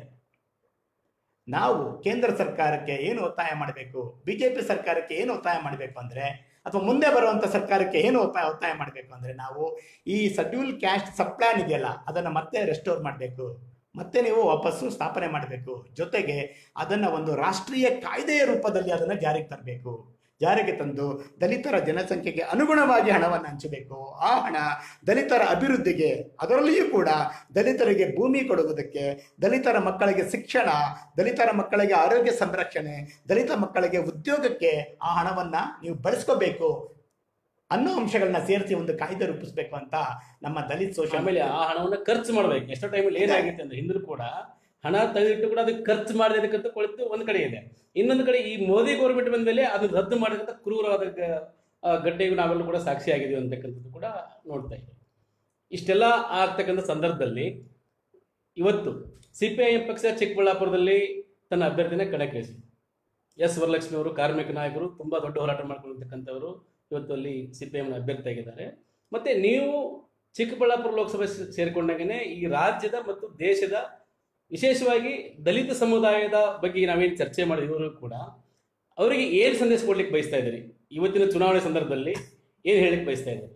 ನಾವು ಕೇಂದ್ರ ಸರ್ಕಾರಕ್ಕೆ ಏನು ಒತ್ತಾಯ ಮಾಡಬೇಕು ಬಿಜೆಪಿ ಸರ್ಕಾರಕ್ಕೆ ಏನು ಒತ್ತಾಯ ಮಾಡಬೇಕು ಅಂದ್ರೆ ಅಥವಾ ಮುಂದೆ ಬರುವಂತ ಸರ್ಕಾರಕ್ಕೆ ಏನು ಒತ್ತಾಯ ಒತ್ತಾಯ ಮಾಡಬೇಕು ಅಂದ್ರೆ ನಾವು ಈ ಶೆಡ್ಯೂಲ್ ಕ್ಯಾಸ್ಟ್ ಸಬ್ ಪ್ಲಾನ್ ಇದೆಯಲ್ಲ ಅದನ್ನ ಮತ್ತೆ ರೆಸ್ಟೋರ್ ಮಾಡಬೇಕು ಮತ್ತೆ ನೀವು ವಾಪಸ್ಸು ಸ್ಥಾಪನೆ ಮಾಡಬೇಕು ಜೊತೆಗೆ ಅದನ್ನ ಒಂದು ರಾಷ್ಟ್ರೀಯ ಕಾಯ್ದೆಯ ರೂಪದಲ್ಲಿ ಅದನ್ನ ಜಾರಿಗೆ ತರಬೇಕು ಜಾರಿಗೆ ತಂದು ದಲಿತರ ಜನಸಂಖ್ಯೆಗೆ ಅನುಗುಣವಾಗಿ ಹಣವನ್ನು ಹಂಚಬೇಕು ಆ ಹಣ ದಲಿತರ ಅಭಿವೃದ್ಧಿಗೆ ಅದರಲ್ಲಿಯೂ ಕೂಡ ದಲಿತರಿಗೆ ಭೂಮಿ ಕೊಡುವುದಕ್ಕೆ ದಲಿತರ ಮಕ್ಕಳಿಗೆ ಶಿಕ್ಷಣ ದಲಿತರ ಮಕ್ಕಳಿಗೆ ಆರೋಗ್ಯ ಸಂರಕ್ಷಣೆ ದಲಿತ ಮಕ್ಕಳಿಗೆ ಉದ್ಯೋಗಕ್ಕೆ ಆ ಹಣವನ್ನ ನೀವು ಬಳಸ್ಕೋಬೇಕು ಅನ್ನೋ ಅಂಶಗಳನ್ನ ಸೇರಿಸಿ ಒಂದು ಕಾಯ್ದೆ ರೂಪಿಸಬೇಕು ಅಂತ ನಮ್ಮ ದಲಿತ ಸೋಷಿಯಲ್ ಆಮೇಲೆ ಆ ಹಣವನ್ನ ಖರ್ಚು ಮಾಡ್ಬೇಕು ಎಷ್ಟೋ ಟೈಮಲ್ಲಿ ಏನಾಗಿತ್ತು ಅಂದ್ರೆ ಹಿಂದೂ ಕೂಡ ಹಣ ತೆಗೆದಿಟ್ಟು ಕೂಡ ಅದಕ್ಕೆ ಖರ್ಚು ಮಾಡದಕ್ಕಂತ ಕುಳಿತು ಒಂದ್ ಕಡೆ ಇದೆ ಇನ್ನೊಂದು ಕಡೆ ಈ ಮೋದಿ ಗೌರ್ಮೆಂಟ್ ಬಂದ ಮೇಲೆ ಅದನ್ನ ರದ್ದು ಮಾಡತಕ್ಕಂಥ ಕ್ರೂರವಾದ ಗ- ಆ ಘಟನೆಗೂ ನಾವೆಲ್ಲ ಕೂಡ ಸಾಕ್ಷಿಯಾಗಿದ್ದೀವಿ ಅಂತಕ್ಕಂಥದ್ದು ಕೂಡ ನೋಡ್ತಾ ಇದ್ದೀವಿ ಇಷ್ಟೆಲ್ಲ ಆಗ್ತಕ್ಕಂಥ ಸಂದರ್ಭದಲ್ಲಿ ಇವತ್ತು ಸಿ ಪಿ ಐ ಎಂ ಪಕ್ಷ ಚಿಕ್ಕಬಳ್ಳಾಪುರದಲ್ಲಿ ತನ್ನ ಅಭ್ಯರ್ಥಿನ ಕಣಕ್ಕಿಳಿಸಿ ಎಸ್ ವರಲಕ್ಷ್ಮಿ ಅವರು ಕಾರ್ಮಿಕ ನಾಯಕರು ತುಂಬಾ ದೊಡ್ಡ ಹೋರಾಟ ಮಾಡ್ಕೊಂಡಿರ್ತಕ್ಕಂಥವರು ಇವತ್ತು ಅಲ್ಲಿ ಸಿ ಪಿ ಎಂನ ಅಭ್ಯರ್ಥಿಯಾಗಿದ್ದಾರೆ ಮತ್ತೆ ನೀವು ಚಿಕ್ಕಬಳ್ಳಾಪುರ ಲೋಕಸಭೆ ಸೇ- ಸೇರಿಕೊಂಡಾಗನೆ ಈ ರಾಜ್ಯದ ಮತ್ತು ದೇಶದ ವಿಶೇಷವಾಗಿ ದಲಿತ ಸಮುದಾಯದ ಬಗ್ಗೆ ನಾವೇನು ಚರ್ಚೆ ಮಾಡಿದವರು ಕೂಡ ಅವರಿಗೆ ಏನು ಸಂದೇಶ ಕೊಡ್ಲಿಕ್ಕೆ ಬಯಸ್ತಾ ಇದ್ದೀರಿ ಇವತ್ತಿನ ಚುನಾವಣೆ ಸಂದರ್ಭದಲ್ಲಿ ಏನು ಹೇಳಲಿಕ್ಕೆ ಬಯಸ್ತಾ ಇದ್ದೀರಿ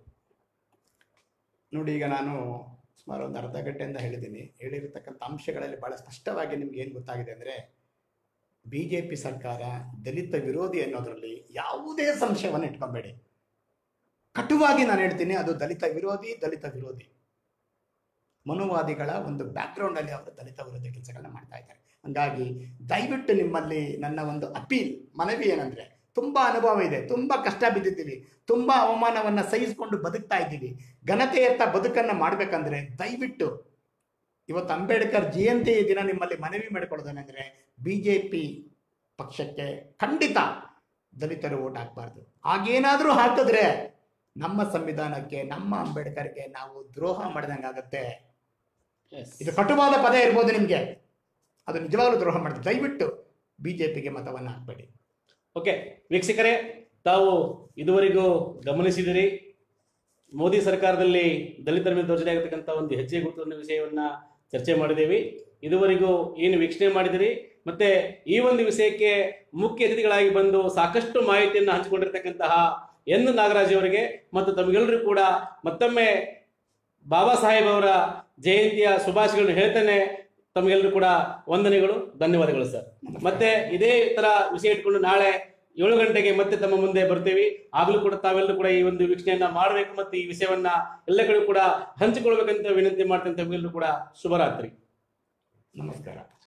ನೋಡಿ ಈಗ ನಾನು ಸುಮಾರು ಒಂದು ಅರ್ಧ ಗಂಟೆಯಿಂದ ಹೇಳಿದ್ದೀನಿ ಹೇಳಿರ್ತಕ್ಕಂಥ ಅಂಶಗಳಲ್ಲಿ ಬಹಳ ಸ್ಪಷ್ಟವಾಗಿ ನಿಮ್ಗೆ ಏನು ಗೊತ್ತಾಗಿದೆ ಅಂದರೆ ಬಿ ಜೆ ಪಿ ಸರ್ಕಾರ ದಲಿತ ವಿರೋಧಿ ಅನ್ನೋದರಲ್ಲಿ ಯಾವುದೇ ಸಂಶಯವನ್ನು ಇಟ್ಕೊಬೇಡಿ ಕಟುವಾಗಿ ನಾನು ಹೇಳ್ತೀನಿ ಅದು ದಲಿತ ವಿರೋಧಿ ದಲಿತ ವಿರೋಧಿ ಮನುವಾದಿಗಳ ಒಂದು ಬ್ಯಾಕ್ಗ್ರೌಂಡ್ ಅಲ್ಲಿ ಅವರು ದಲಿತ ವಿರೋಧಿ ಕೆಲಸಗಳನ್ನ ಮಾಡ್ತಾ ಇದ್ದಾರೆ ಹಂಗಾಗಿ ದಯವಿಟ್ಟು ನಿಮ್ಮಲ್ಲಿ ನನ್ನ ಒಂದು ಅಪೀಲ್ ಮನವಿ ಏನಂದ್ರೆ ತುಂಬಾ ಅನುಭವ ಇದೆ ತುಂಬಾ ಕಷ್ಟ ಬಿದ್ದಿದ್ದೀವಿ ತುಂಬಾ ಅವಮಾನವನ್ನ ಸಹಿಸಿಕೊಂಡು ಬದುಕ್ತಾ ಇದ್ದೀವಿ ಘನತೆಯತ್ತ ಬದುಕನ್ನ ಮಾಡ್ಬೇಕಂದ್ರೆ ದಯವಿಟ್ಟು ಇವತ್ತು ಅಂಬೇಡ್ಕರ್ ಜಯಂತಿ ದಿನ ನಿಮ್ಮಲ್ಲಿ ಮನವಿ ಮಾಡಿಕೊಳ್ಳೋದೇನೆಂದ್ರೆ ಬಿಜೆಪಿ ಪಕ್ಷಕ್ಕೆ ಖಂಡಿತ ದಲಿತರು ಓಟ್ ಹಾಕ್ಬಾರ್ದು ಹಾಗೇನಾದ್ರೂ ಹಾಕಿದ್ರೆ ನಮ್ಮ ಸಂವಿಧಾನಕ್ಕೆ ನಮ್ಮ ಅಂಬೇಡ್ಕರ್ಗೆ ನಾವು ದ್ರೋಹ ಮಾಡಿದಂಗಾಗತ್ತೆ ಇದು ಕಟುವಾದ ಪದ ಇರ್ಬೋದು ನಿಮ್ಗೆ ಅದು ನಿಜವಾಗ್ಲೂ ದ್ರೋಹ ಮಾಡಿದ್ರೆ ದಯವಿಟ್ಟು ಬಿಜೆಪಿಗೆ ಮತವನ್ನ ಹಾಕ್ಬೇಡಿ ಓಕೆ ವೀಕ್ಷಕರೇ ತಾವು ಇದುವರೆಗೂ ಗಮನಿಸಿದಿರಿ ಮೋದಿ ಸರ್ಕಾರದಲ್ಲಿ ದಲಿತರ ಮೇಲೆ ದೌರ್ಜನ್ಯ ಆಗಿರ್ತಕ್ಕಂಥ ಒಂದು ಹೆಜ್ಜೆ ಗುರುತು ಅನ್ನೋ ವಿಷಯವನ್ನ ಚರ್ಚೆ ಮಾಡಿದ್ದೇವೆ ಇದುವರೆಗೂ ಏನು ವೀಕ್ಷಣೆ ಮಾಡಿದಿರಿ ಮತ್ತೆ ಈ ಒಂದು ವಿಷಯಕ್ಕೆ ಮುಖ್ಯ ಅತಿಥಿಗಳಾಗಿ ಬಂದು ಸಾಕಷ್ಟು ಮಾಹಿತಿಯನ್ನು ಹಂಚಿಕೊಂಡಿರ್ತಕ್ಕಂತಹ ಎನ್ ನಾಗರಾಜ್ ಅವರಿಗೆ ಮತ್ತು ತಮಗೆಲ್ಲರೂ ಕೂಡ ಮತ್ತೊಮ್ಮೆ ಬಾಬಾ ಸಾಹೇಬ್ ಅವರ ಜಯಂತಿಯ ಶುಭಾಶಯಗಳನ್ನು ಹೇಳ್ತೇನೆ ತಮಗೆಲ್ಲರೂ ಕೂಡ ವಂದನೆಗಳು ಧನ್ಯವಾದಗಳು ಸರ್ ಮತ್ತೆ ಇದೇ ತರ ವಿಷಯ ಇಟ್ಕೊಂಡು ನಾಳೆ ಏಳು ಗಂಟೆಗೆ ಮತ್ತೆ ತಮ್ಮ ಮುಂದೆ ಬರ್ತೀವಿ ಆಗ್ಲೂ ಕೂಡ ತಾವೆಲ್ಲರೂ ಕೂಡ ಈ ಒಂದು ವೀಕ್ಷಣೆಯನ್ನ ಮಾಡಬೇಕು ಮತ್ತು ಈ ವಿಷಯವನ್ನ ಎಲ್ಲ ಕಡೆ ಕೂಡ ಹಂಚಿಕೊಳ್ಬೇಕಂತ ವಿನಂತಿ ಮಾಡ್ತೇನೆ ತಮಗೆಲ್ಲರೂ ಕೂಡ ಶುಭರಾತ್ರಿ ನಮಸ್ಕಾರ